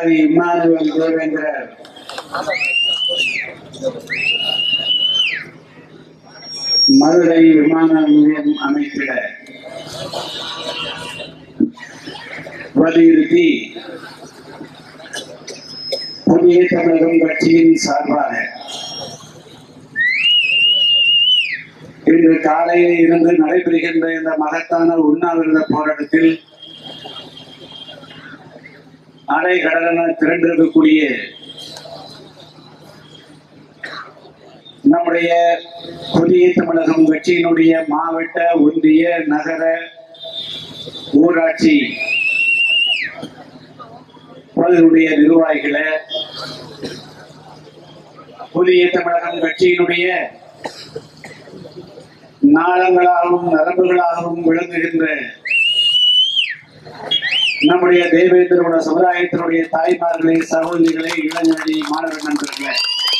தியாகி இம்மானுவேல் தேவேந்திரர் மதுரை விமான நிலையம் அமைத்திட வலியுறுத்தி புதிய தமிழகம் கட்சியின் சார்பாக இன்று காலையில் இருந்து நடைபெறுகின்ற இந்த மகத்தான உண்ணாவிரத போராட்டத்தில் அலை கடலென திரண்டிருக்கக்கூடிய நம்முடைய புதிய தமிழகம் கட்சியினுடைய மாவட்ட ஒன்றிய நகர ஊராட்சி பகுதியுடைய நிர்வாகிகளை புதிய தமிழகம் கட்சியினுடைய நாளங்களாகவும் நரம்புகளாகவும் விளங்குகின்ற நம்முடைய தேவேந்திரோட சமுதாயத்தினுடைய தாய்மார்களே சகோதரிகளே இளைஞர்களே மாணவ நண்பர்களே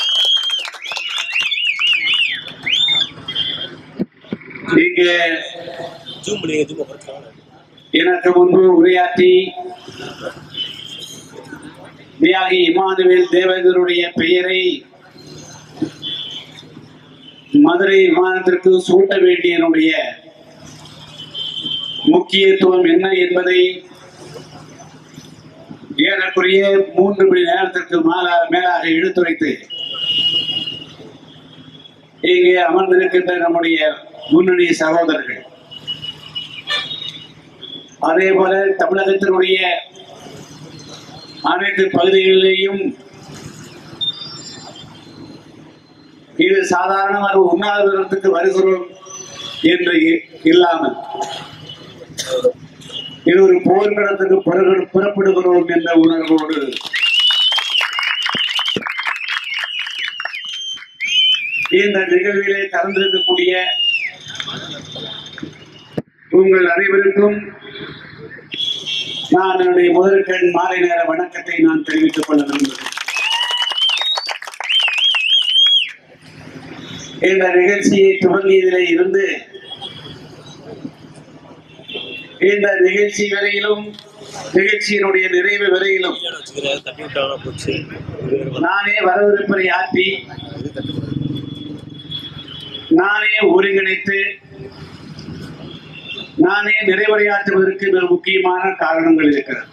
இங்கே ஜூம் பண்ணுங்க ஜூம் பண்ணுங்க எனக்கு முன்பு உரையாற்றி தியாகி இமானுவேல் தேவேந்தருடைய பெயரை மதுரை விமானத்திற்கு சூட்ட வேண்டியனுடைய முக்கியத்துவம் என்ன என்பதை ஏறக்குறைய மூன்று மணி நேரத்திற்கு மேலா- மேலாக எடுத்துரைத்து இங்கே அமர்ந்திருக்கின்ற நம்முடைய முன்னணி சகோதரர்கள் அதே போல தமிழகத்தினுடைய அனைத்து பகுதிகளிலேயும் இது சாதாரண ஒரு உண்ணாவிரதத்துக்கு வருகிறோம் என்று இ- இல்லாமல் இது ஒரு போர்க்களத்துக்கு புறப்படு- புறப்படுகிறோம் என்ற உணர்வோடு இந்த நிகழ்விலே கலந்திருக்கக்கூடிய உங்கள் அனைவருக்கும் நான் என்னுடைய முதற்கண் மாலை நேர வணக்கத்தை நான் தெரிவித்துக் கொள்ள விரும்புகிறேன் இந்த நிகழ்ச்சியை துவங்கியதிலே இருந்து இந்த நிகழ்ச்சி வரையிலும் நிகழ்ச்சியினுடைய நிறைவு வரையிலும் வச்சுக்கிறேன் தட்டி விட்டாங்கன்னா போச்சு நானே வரவிருப்பதை ஆற்றி நானே ஒருங்கிணைத்து நானே நிறைவுரையாற்றுவதற்கு மிக முக்கியமான காரணங்கள் இருக்கிறது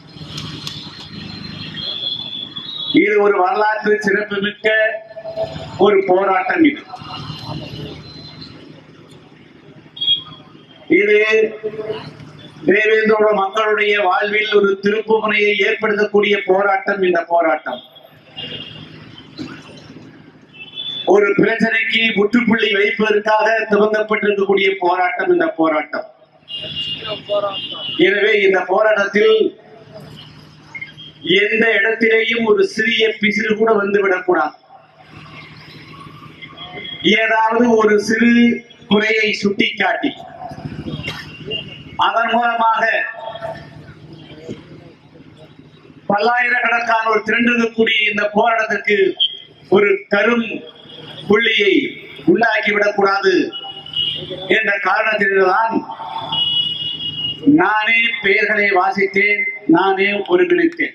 இது ஒரு வரலாற்று சிறப்புமிக்க ஒரு போராட்டம் இது இது தேவேந்திரோட மக்களுடைய வாழ்வில் ஒரு திருப்புமுனையை ஏற்படுத்தக்கூடிய போராட்டம் இந்த போராட்டம் ஒரு பிரச்சனைக்கு முற்றுப்புள்ளி வைப்பதற்காக துவங்கப்பட்டிருக்கக்கூடிய போராட்டம் இந்த போராட்டம் எனவே இந்த போராட்டத்தில் எந்த இடத்திலேயும் ஒரு சிறிய பிசிறு கூட வந்து விடக்கூடாது ஏதாவது ஒரு சிறு குறையை சுட்டிக்காட்டி அதன் மூலமாக பல்லாயிரக்கணக்கானோர் திரண்டிருக்கக்கூடிய இந்த போராட்டத்திற்கு ஒரு கரும் புள்ளியை உண்டாக்கிவிடக்கூடாது என்ற காரணத்தினால்தான் நானே பெயர்களை வாசித்தேன் நானே ஒருங்கிணைத்தேன்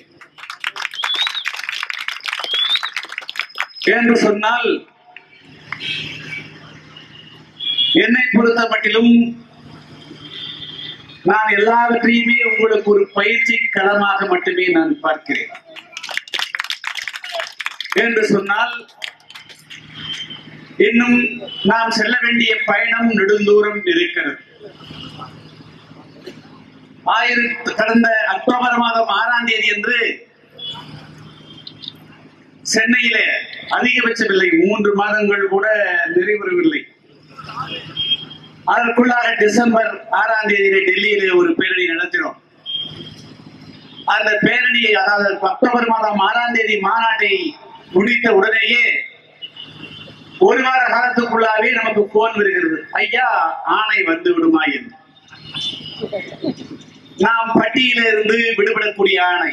என்று சொன்னால் என்னை பொறுத்த மட்டிலும் நான் எல்லாவற்றையுமே உங்களுக்கு ஒரு பயிற்சி களமாக மட்டுமே நான் பார்க்கிறேன் என்று சொன்னால் இன்னும் நாம் செல்ல வேண்டிய பயணம் நெடுந்தூரம் இருக்கிறது ஆயிரத்து கடந்த அக்டோபர் மாதம் ஆறாம் தேதி என்று சென்னையிலே அதிகபட்சமில்லை மூன்று மாதங்கள் கூட நிறைவரவில்லை அதற்குள்ளாக டிசம்பர் ஆறாம் தேதியிலே டெல்லியிலே ஒரு பேரணி நடத்தினோம் அந்த பேரணியை அதாவது அக்டோபர் மாதம் ஆறாம் தேதி மாநாட்டை முடித்த உடனேயே ஒரு வார காலத்துக்குள்ளாவே நமக்கு போன் வருகிறது ஐயா ஆணை வந்து விடுமா என்று நாம் பட்டியல இருந்து விடுபடக்கூடிய ஆணை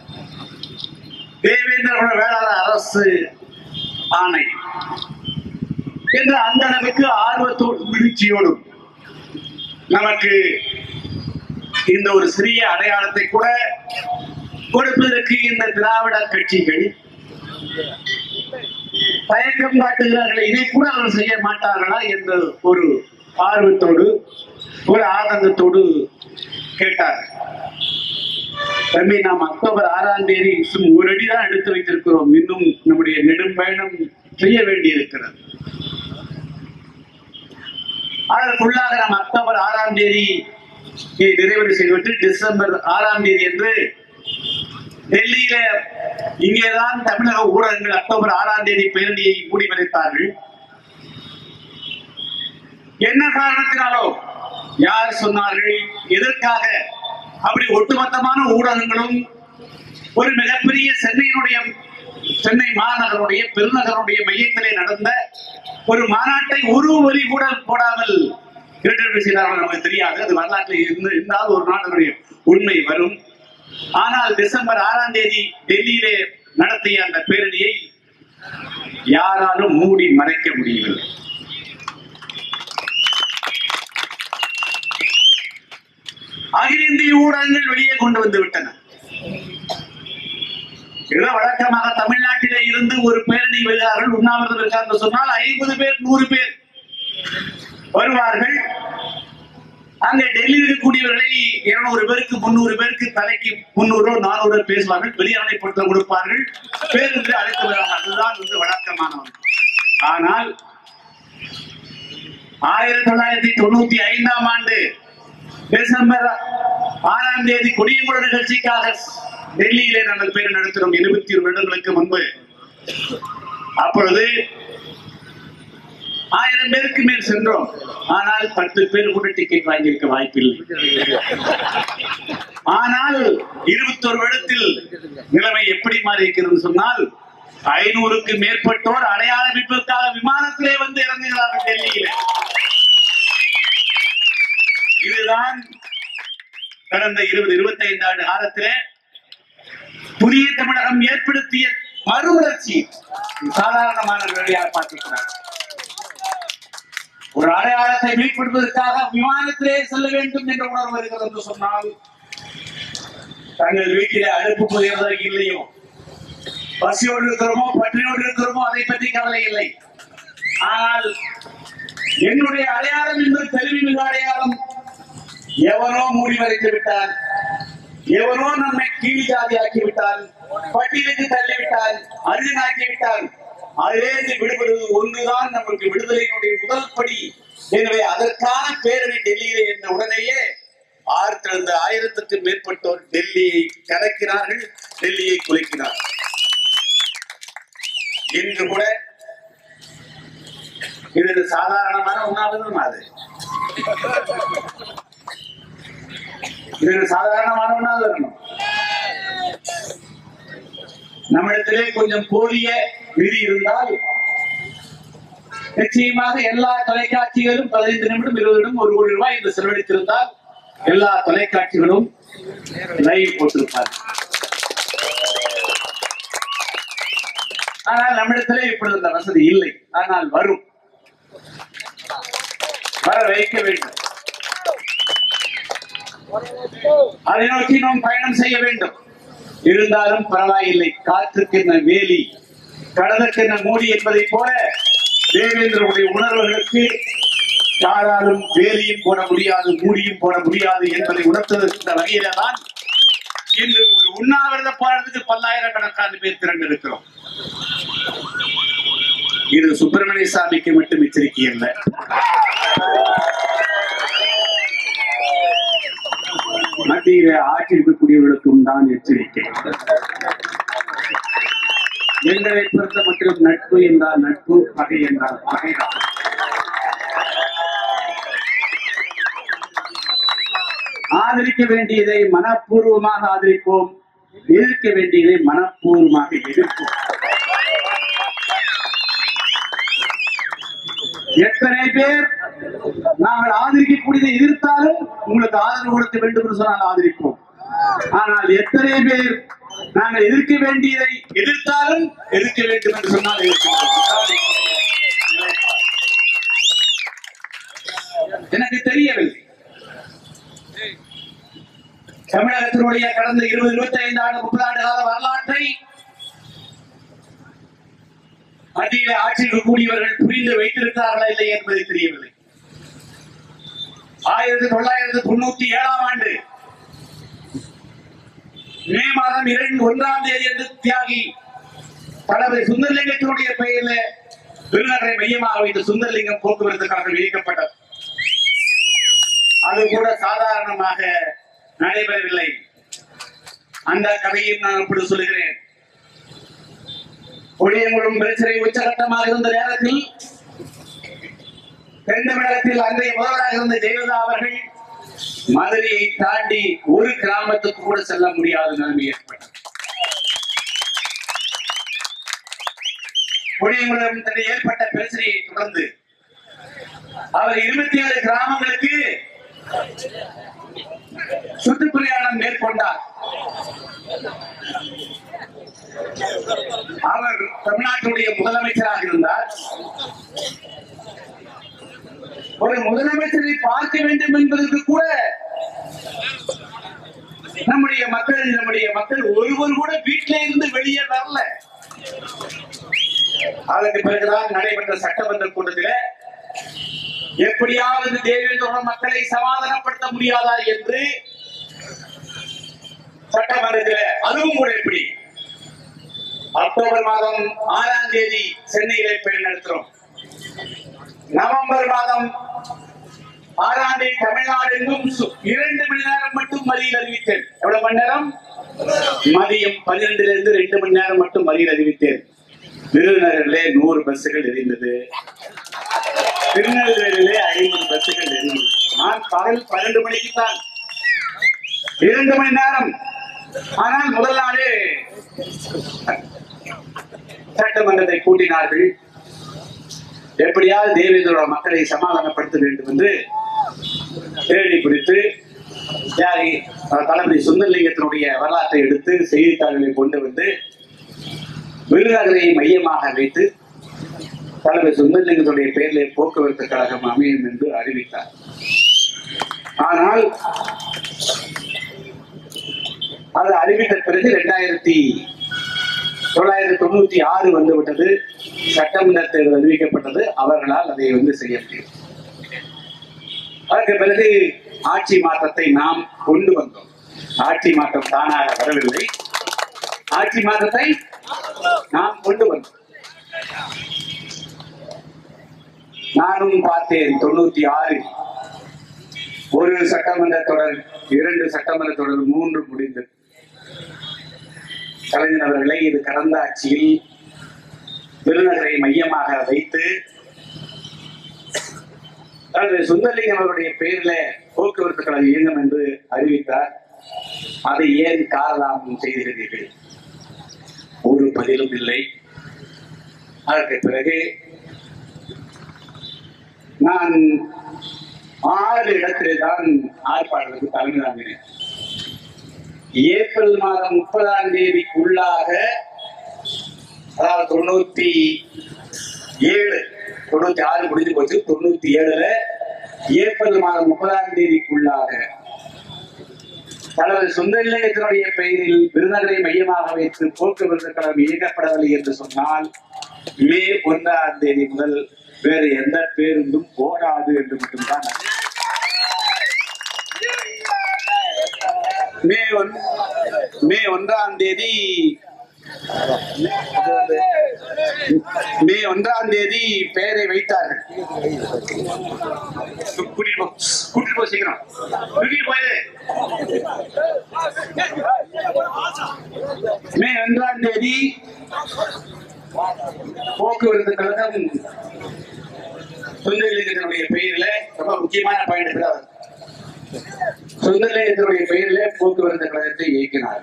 தேவேந்திர வேளாளர் அரசு ஆணை என்ற அந்த அளவுக்கு ஆர்வத்தோடு விருச்சியோடும் நமக்கு இந்த ஒரு சிறிய அடையாளத்தை கூட கொடுப்பதற்கு இந்த திராவிட கட்சிகள் தயக்கம் காட்டுகிறார்கள் இதை கூட அவர்கள் செய்ய மாட்டார்களா என்ற ஒரு ஆர்வத்தோடு ஒரு ஆதங்கத்தோடு கேட்டார் தம்பி நாம் அக்டோபர் ஆறாம் தேதி சும் ஒரு அடி தான் எடுத்து வைத்திருக்கிறோம் இன்னும் நம்முடைய நெடும் பயணம் செய்ய வேண்டியிருக்கிறது அதற்குள்ளாக நாம் அக்டோபர் ஆறாம் தேதி நிறைவு செய்துவிட்டு டிசம்பர் ஆறாம் தேதி என்று டெல்லியில இங்கேதான் தமிழக ஊடகங்கள் அக்டோபர் ஆறாம் தேதி பேரணியை மூடி மறைத்தார்கள் என்ன காரணத்தினாலோ யார் சொன்னார்கள் எதற்காக அப்படி ஒட்டுமொத்தமான ஊடகங்களும் ஒரு மிகப்பெரிய சென்னையினுடைய சென்னை மாநகருடைய பெருநகருடைய மையத்திலே நடந்த ஒரு மாநாட்டை ஒரு வரி கூட போடாமல் இரண்டு செய்தார்கள் நமக்கு தெரியாது அது வரலாற்றில் இருந்து இருந்தால் ஒரு நாள் அதனுடைய உண்மை வரும் ஆனால் டிசம்பர் ஆறாம் தேதி டெல்லியிலே நடத்திய அந்த பேரணியை யாராலும் மூடி மறைக்க முடியவில்லை அகில இந்திய ஊடகங்கள் வெளியே கொண்டு வந்து விட்டன ஏதோ வழக்கமாக தமிழ்நாட்டிலே இருந்து ஒரு பேரணி வருகிறார்கள் உண்ணாவிரதம் இருக்கார்கள் சொன்னால் ஐம்பது பேர் நூறு பேர் வருவார்கள் அங்கே டெல்லியில் இருக்கக்கூடியவர்களை இருநூறு பேருக்கு முன்னூறு பேருக்கு தலைக்கு முன்னூறு நானூறு பேசுவார்கள் வெளியாளை பொறுத்த கொடுப்பார்கள் பேருந்து அழைத்து வருவார்கள் அதுதான் வந்து வழக்கமானவர்கள் ஆனால் ஆயிரத்தி தொள்ளாயிரத்தி தொண்ணூத்தி ஐந்தாம் ஆண்டு டிசம்பர் ஆறாம் தேதி கொடியங்குட நிகழ்ச்சிக்காக டெல்லியிலே நாங்கள் பேர் நடத்தினோம் இருபத்தி ஒரு வருடங்களுக்கு முன்பு அப்பொழுது ஆயிரம் பேருக்கு மேல் சென்றோம் ஆனால் பத்து பேர் கூட டிக்கெட் வாங்கியிருக்க வாய்ப்பில்லை ஆனால் இருபத்தொரு வருடத்தில் நிலைமை எப்படி மாறி இருக்கிறது சொன்னால் ஐநூறுக்கு மேற்பட்டோர் அடையாள மீட்பதற்காக விமானத்திலே வந்து இறங்குகிறார்கள் டெல்லியிலே இதுதான் கடந்த இருபது இருபத்தி ஐந்து ஆண்டு காலத்திலே புதிய தமிழகம் ஏற்படுத்திய மறுமலர்ச்சி சாதாரணமான வேலையாக பார்க்கிறார் ஒரு அடையாளத்தை மீட்படுவதற்காக விமானத்திலே செல்ல வேண்டும் என்ற உணர்வு வருகிறது என்று சொன்னால் தங்கள் வீட்டிலே அடுப்பு புதியதோ இல்லையோ பசியோடு இருக்கிறோமோ பட்டினியோடு இருக்கிறோமோ அதை பற்றி கவலை இல்லை ஆனால் என்னுடைய அடையாளம் என்பது தெளிவு மிகு அடையாளம் எவனோ மூடி மறைத்து விட்டான் எவனோ நம்மை கீழ் ஜாதியாக்கி விட்டான் பட்டியலுக்கு தள்ளிவிட்டான் அருகனாக்கி விட்டான் அதிலிருந்து விடுபடுவது ஒன்றுதான் நமக்கு விடுதலையினுடைய முதல் படி எனவே அதற்கான பேரணி டெல்லியிலே என்ற உடனேயே ஆயிரத்தி ஆயிரத்துக்கும் மேற்பட்டோர் டெல்லியை கலக்கினார்கள் டெல்லியை குலைக்கினார்கள் இன்று கூட இது சாதாரணமான உணாவிரம் அது இது சாதாரணமான உணாவிரம் நம்மிடத்திலே கொஞ்சம் போதிய நிதி இருந்தால் நிச்சயமாக எல்லா தொலைக்காட்சிகளும் பதினைந்து நிமிடம் இருபது நிமிடம் ஒரு கோடி ரூபாய் என்று செலவழித்திருந்தால் எல்லா தொலைக்காட்சிகளும் லைவ் போட்டிருப்பார்கள் ஆனால் நம்மிடத்திலே இப்பொழுது அந்த வசதி இல்லை ஆனால் வரும் வர வைக்க வேண்டும் அதை நோக்கி நாம் பயணம் செய்ய வேண்டும் இருந்தாலும் பரவாயில்லை காற்றுக்கென்ன வேலி கடலுக்கென்ன மூடி என்பதை போல தேவேந்திரனுடைய உணர்வுகளுக்கு யாராலும் வேலியும் போட முடியாது மூடியும் போட முடியாது என்பதை உணர்த்துவதற்கு வகையில தான் இன்று ஒரு உண்ணாவிரத போராட்டத்துக்கு பல்லாயிரக்கணக்கான பேர் திரண்டு இருக்கிறோம் இது சுப்பிரமணிய சாமிக்கு மட்டும் எச்சரிக்கை அல்ல மத்தியில ஆட்சி இருக்கக்கூடியவர்களுக்கும் தான் எச்சரிக்கை எங்களை பொறுத்த மட்டும் நட்பு என்றால் நட்பு பகை என்றால் பகைதான் ஆதரிக்க வேண்டியதை மனப்பூர்வமாக ஆதரிப்போம் எதிர்க்க வேண்டியதை மனப்பூர்வமாக எதிர்ப்போம் எத்தனை பேர் நாங்கள் ஆதரிக்கக்கூடியதை எதிர்த்தாலும் உங்களுக்கு ஆதரவு கொடுக்க வேண்டும் என்று சொன்னால் ஆதரிப்போம் ஆனால் எத்தனை பேர் நாங்கள் எதிர்க்க வேண்டியதை எதிர்த்தாலும் எதிர்க்க வேண்டும் என்று சொன்னால் எதிர்க்கிறோம். இதுதான் எங்களுடைய நிலைப்பாடு. எனக்கு தெரியவில்லை தமிழகத்தினுடைய கடந்த இருபது இருபத்தி ஐந்து ஆண்டு முப்பது ஆண்டு கால வரலாற்றை மத்தியில ஆட்சியில் கூடியவர்கள் புரிந்து வைத்திருக்கிறார்களா இல்லை என்பது தெரியவில்லை ஆயிரத்தி தொள்ளாயிரத்தி தொண்ணூத்தி ஏழாம் ஆண்டு மே மாதம் இரண்டு ஒன்றாம் தேதி என்று தியாகி தளபதி சுந்தரலிங்கத்தினுடைய பெயர்ல விருநகரை மையமாக வைத்து சுந்தரலிங்கம் போக்குவரத்துக்காக விதிக்கப்பட்டது அது கூட சாதாரணமாக நடைபெறவில்லை அந்த கதையும் நான் இப்படி சொல்கிறேன் ஒளியங்குளம் பிரச்சனை உச்சகட்டமாக இருந்த நேரத்தில் தென் தமிழகத்தில் அன்றைய முதல்வராக இருந்த ஜெயலலிதா அவர்கள் மதுரையை தாண்டி ஒரு கிராமத்துக்கு கூட செல்ல முடியாத நிலைமை ஏற்பட்டது ஒளியங்குளம் ஏற்பட்ட பிரச்சனையை தொடர்ந்து அவர் இருபத்தி ஏழு கிராமங்களுக்கு சுற்றுப்பிரயாணம் மேற்கொண்டார் அவர் தமிழ்நாட்டுடைய முதலமைச்சராக இருந்தார் ஒரு முதலமைச்சரை பார்க்க வேண்டும் என்பதற்கு கூட நம்முடைய மக்கள் நம்முடைய மக்கள் ஒருவர் கூட வீட்டில இருந்து வெளியே வரல அதற்கு பிறகுதான் நடைபெற்ற சட்டமன்ற கூட்டத்தில் எப்படியாவது தேவேந்திர மக்களை சமாதானப்படுத்த முடியாதா என்று சட்டமன்றத்தில் அதுவும் கூட எப்படி அக்டோபர் மாதம் ஆறாம் தேதி சென்னையிலே பெண் நடத்துறோம் நவம்பர் மாதம் ஆறாம் தேதி தமிழ்நாடு எங்கும் சு- இரண்டு மணி நேரம் மட்டும் மதியில் அறிவித்தேன் எவ்வளவு மணி நேரம் மதியம் பன்னிரெண்டுல இருந்து ரெண்டு மணி நேரம் மட்டும் மதியில் அறிவித்தேன் விருதுநகரிலே நூறு பஸ்ஸுகள் எரிந்தது திருநெல்வேலியிலே ஐம்பது பஸ்ஸுகள் எரிந்தது நான் பகல் பன்னெண்டு மணிக்கு தான் இரண்டு மணி நேரம் ஆனால் முதல் நாளே சட்டமன்றத்தை கூட்டினார்கள் எப்படியாவது தேவேந்திரோட மக்களை சமாதானப்படுத்த வேண்டும் என்று தேடி பிடித்து தியாகி அஹ், தளபதி சுந்தரலிங்கத்தினுடைய வரலாற்றை எடுத்து செய்தித்தாள்களை கொண்டு வந்து விருதுநகரை மையமாக வைத்து தளபதி சுந்தரலிங்கத்துடைய பெயரிலே போக்குவரத்து கழகம் அமையும் என்று அறிவித்தார் ஆனால் அது அறிவித்த பிறகு இரண்டாயிரத்தி தொள்ளாயிரத்தி தொண்ணூத்தி ஆறு வந்து விட்டது சட்டமன்ற தேர்தல் அறிவிக்கப்பட்டது அவர்களால் அதை வந்து செய்ய முடியும் அதற்கு பிறகு ஆட்சி மாற்றத்தை நாம் கொண்டு வந்தோம் ஆட்சி மாற்றம் தானாக வரவில்லை ஆட்சி மாற்றத்தை நாம் கொண்டு வந்தோம் நானும் பார்த்தேன் தொண்ணூத்தி ஆறில் ஒரு சட்டமன்ற தொடர் இரண்டு சட்டமன்ற தொடர் மூன்று முடிந்தது கலைஞர் அவர்களை இது கடந்த ஆட்சியில் விருநகரை மையமாக வைத்து அதாவது சுந்தரலிங்கம் அவருடைய பெயரில போக்குவரத்து கழகம் இயங்கும் என்று அறிவித்தார் அதை ஏன் காரணம் செய்திருந்தீர்கள் ஒரு பதிலும் இல்லை அதற்கு பிறகு நான் ஆறு இடத்திலே தான் ஆர்ப்பாட்டத்துக்கு தலைமை தாங்கினேன் ஏப்ரல் மாதம் முப்பதாம் தேதிக்குள்ளாக அதாவது தொண்ணூத்தி ஏழு தொண்ணூத்தி ஆறு முடிஞ்சு போச்சு தொண்ணூத்தி ஏழுல ஏப்ரல் மாதம் முப்பதாம் தேதிக்குள்ளாக தனது சுந்தரலிங்கத்தினுடைய பெயரில் விருதுநகரை மையமாக வைத்து போக்குவரத்து கழகம் இயக்கப்படவில்லை என்று சொன்னால் மே ஒன்றாம் தேதி முதல் வேறு எந்த பேருந்தும் ஓடாது என்று மட்டும்தான் அறிவித்தார். மே ஒன் மே ஒன்றாம் தேதி மே ஒன்றாம் தேதி பெயரை வைத்தார்கள் கூட்டிட்டு போ கூட்டிட்டு போ சீக்கிரம் தூக்கிட்டு போயிரு மே ஒன்றாம் தேதி போக்குவரத்து கழகம் சுந்தரலிங்கத்தினுடைய பெயரில ரொம்ப முக்கியமான பாயிண்ட் தான் சுந்தரலிங்கத்தினுடைய பெயரிலே போக்குவரத்து கழகத்தை இயக்கினார்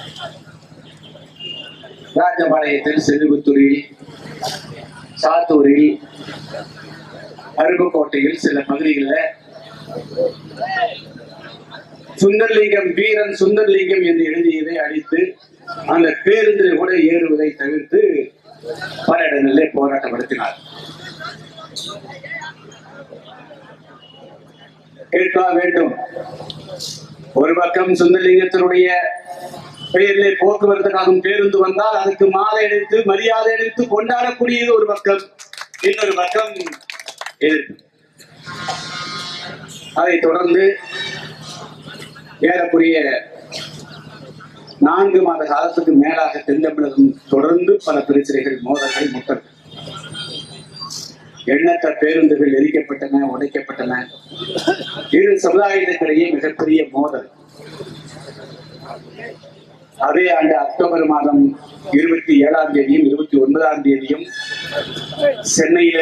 ராஜபாளையத்தில் செல்லுபுத்தூரில் சாத்தூரில் அருப்புக்கோட்டையில் சில பகுதிகளில் சுந்தரலிங்கம் வீரன் சுந்தரலிங்கம் என்று எழுதியதை அடித்து அந்த பேருந்தில் கூட ஏறுவதை தவிர்த்து பல இடங்களிலே போராட்டம் நடத்தினார் கேட்க வேண்டும் ஒரு பக்கம் சுந்தரலிங்கத்தினுடைய பெயரிலே போக்குவரத்துக்காகும் பேருந்து வந்தால் அதுக்கு மாலை அடித்து மரியாதை அளித்து கொண்டாடக்கூடியது ஒரு பக்கம் இன்னொரு பக்கம் எதிர்ப்பு அதைத் தொடர்ந்து ஏறக்குறைய நான்கு மாத காலத்துக்கு மேலாக தென் தமிழகம் தொடர்ந்து பல பிரச்சனைகள் மோதல்கள் முட்டல் எண்ணற்ற பேருந்துகள் எரிக்கப்பட்டன உடைக்கப்பட்டன இரு சமுதாயத்திற்கிடையே மிகப்பெரிய மோதல் அதே ஆண்டு அக்டோபர் மாதம் இருபத்தி ஏழாம் தேதியும் இருபத்தி ஒன்பதாம் தேதியும் சென்னையில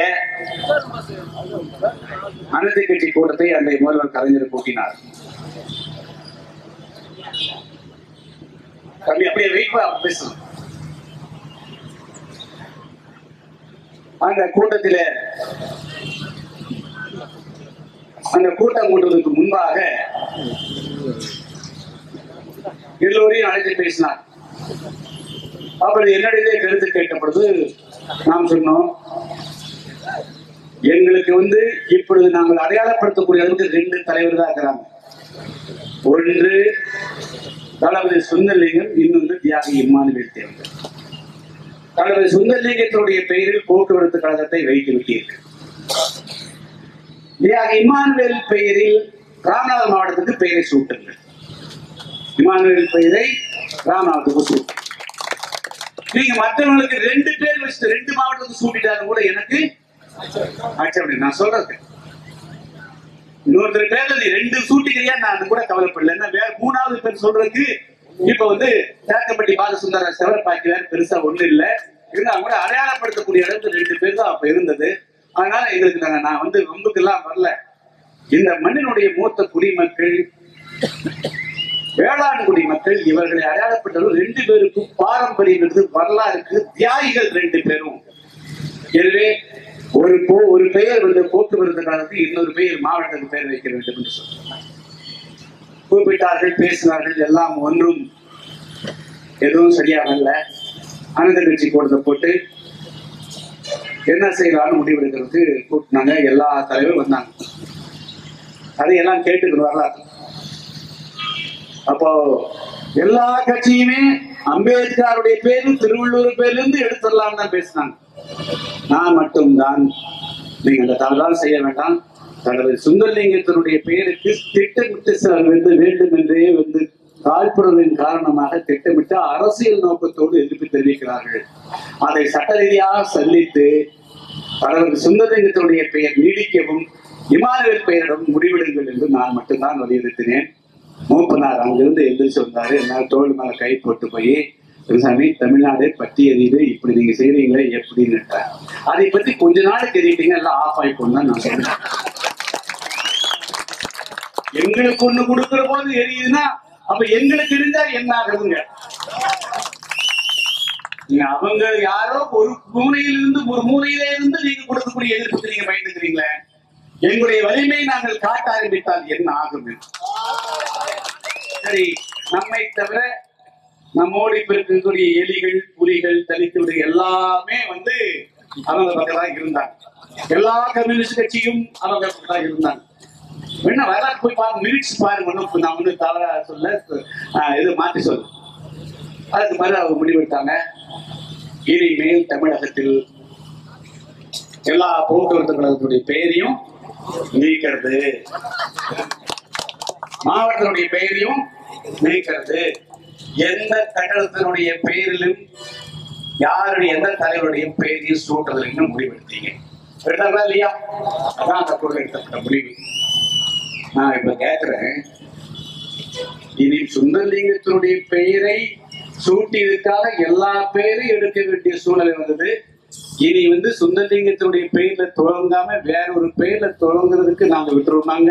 அனைத்து கட்சி கூட்டத்தை அன்றைய முதல்வர் கலைஞர் கூட்டினார் தம்பி அப்படியே வெயிட் பேசணும் அந்த கூட்டத்தில அந்த கூட்டம் கூட்டுவதற்கு முன்பாக எல்லோரையும் அழைத்து பேசினார் அப்படி என்னிடையே கருத்து கேட்ட பொழுது நாம் சொன்னோம் எங்களுக்கு வந்து இப்பொழுது நாங்கள் அடையாளப்படுத்தக்கூடிய அளவுக்கு ரெண்டு தலைவர் தான் இருக்கிறாங்க ஒன்று தளபதி சுந்தரலிங்கம் இன்னொன்று தியாகி இம்மானுவேல் தேர்தல் தளபதி சுந்தரலிங்கத்தினுடைய பெயரில் போக்குவரத்து கழகத்தை வைத்து விட்டீர்கள் தியாகி இம்மானுவேல் பெயரில் ராமநாதர் மாவட்டத்துக்கு பெயரை சூட்டுங்கள் இமானுவேல் பெயரை ராமநாதத்துக்கு சூட்டு நீங்க மற்றவங்களுக்கு ரெண்டு பேர் வச்சுட்டு ரெண்டு மாவட்டத்துக்கு சூட்டிட்டாலும் கூட எனக்கு ஆட்சேபனை நான் சொல்றது இன்னொருத்தர் பேர்ல நீ ரெண்டு சூட்டிக்கிறியா நான் அது கூட கவலைப்படல என்ன வேற மூணாவது பேர் சொல்றதுக்கு இப்ப வந்து தேக்கப்பட்டி பாலசுந்தர செவரப்பாக்கிறார் பெருசா ஒண்ணு இல்ல இருந்தா கூட அடையாளப்படுத்தக்கூடிய அளவுக்கு ரெண்டு பேர் தான் அப்ப இருந்தது அதனால எங்களுக்கு நாங்க நான் வந்து ரொம்பக்கெல்லாம் வரல இந்த மண்ணினுடைய மூத்த குடிமக்கள் வேளாண் குடிமக்கள் இவர்களை அடையாளப்பட்டவர் ரெண்டு பேருக்கும் பாரம்பரியம் இருந்து வரலாறு இருக்கு தியாகிகள் ரெண்டு பேரும் எனவே ஒரு போ ஒரு பெயர் வந்து போக்குவரத்து காலத்துக்கு இன்னொரு பெயர் மாவட்டத்துக்கு பெயர் வைக்க வேண்டும் என்று சொன்னார் கூப்பிட்டார்கள் பேசினார்கள் எல்லாம் ஒன்றும் எதுவும் சரியாகல அனந்த கட்சி கூட்டத்தை போட்டு என்ன செய்யலாம்னு முடிவெடுக்கிறதுக்கு கூட்டினாங்க எல்லா தலைவரும் வந்தாங்க அதையெல்லாம் கேட்டுக்கிட்டு வரலாறு அப்போ எல்லா கட்சியுமே அம்பேத்கருடைய பேரும் திருவள்ளூர் பேர்ல இருந்து எடுத்துடலாம் தான் பேசினாங்க நான் மட்டும்தான் நீங்க அந்த தவறால் செய்ய வேண்டாம் தனது சுந்தரலிங்கத்தினுடைய பெயருக்கு திட்டமிட்டு சிலர் வந்து வேண்டும் என்றே வந்து காழ்ப்புறவின் காரணமாக திட்டமிட்டு அரசியல் நோக்கத்தோடு எதிர்ப்பு தெரிவிக்கிறார்கள் அதை சட்ட ரீதியாக சந்தித்து தனது சுந்தரலிங்கத்தினுடைய பெயர் நீடிக்கவும் இமானுவேல் பெயரிடம் முடிவெடுங்கள் என்று நான் மட்டும்தான் வலியுறுத்தினேன் மூப்பனார் அங்கிருந்து எந்திரிச்சு வந்தாரு என்னால் தோல் மேல கை போட்டு போய் சாமி தமிழ்நாடு பற்றி எரியுது இப்படி நீங்க செய்றீங்களே எப்படின்னு கேட்டார். அதை பத்தி கொஞ்ச நாள் தெரிவிட்டீங்க எல்லாம் ஆஃப் ஆயிப்போம் தான் நான் சொன்னேன் எங்களுக்கு ஒண்ணு கொடுக்கிற போது எரியுதுன்னா அப்ப எங்களுக்கு இருந்தா என்ன ஆகுதுங்க நீங்க அவங்க யாரோ ஒரு மூலையில இருந்து ஒரு மூலையில இருந்து நீங்க கொடுக்கக்கூடிய எதிர்ப்புக்கு நீங்க பயந்துக்கிறீங்களே எங்களுடைய வலிமையை நாங்கள் காட்ட ஆரம்பித்தால் என்ன ஆகும் என்று. சரி நம்மை தவிர நம்மோடு இப்ப இருக்கக்கூடிய எலிகள் புலிகள் தலித்துகள் எல்லாமே வந்து அவங்க பக்கம் தான் இருந்தாங்க எல்லா கம்யூனிஸ்ட் கட்சியும் அவங்க பக்கம் தான் இருந்தாங்க வேணா வரலாற்று போய் பாருங்க மினிட்ஸ் பாருங்க ஒண்ணும் நான் வந்து தவறா சொல்ல ஆஹ் இது மாற்றி சொல்ல அதுக்கு மாதிரி அவங்க முடிவெடுத்தாங்க இனிமேல் தமிழகத்தில் எல்லா போக்குவரத்து கழகத்துடைய பெயரையும் நீக்கிறது மாவட்டத்தினுடைய பெயரையும் நீக்கிறது எந்த கட்டடத்தினுடைய பெயரிலும் யாருடைய எந்த தலைவருடைய பெயரையும் சூட்டுறதுன்னு முடிவெடுத்தீங்க எடுத்தாங்களா இல்லையா அதான் அந்த பொருள் எடுத்த முடிவு நான் இப்ப கேக்குறேன் இனி சுந்தரலிங்கத்தினுடைய பெயரை சூட்டியதுக்காக எல்லா பெயரையும் எடுக்க வேண்டிய சூழ்நிலை வந்தது இனி வந்து சுந்தரலிங்கத்தினுடைய பெயர்ல துவங்காம வேற ஒரு பெயர்ல துவங்குறதுக்கு நாங்க விட்டுருவாங்க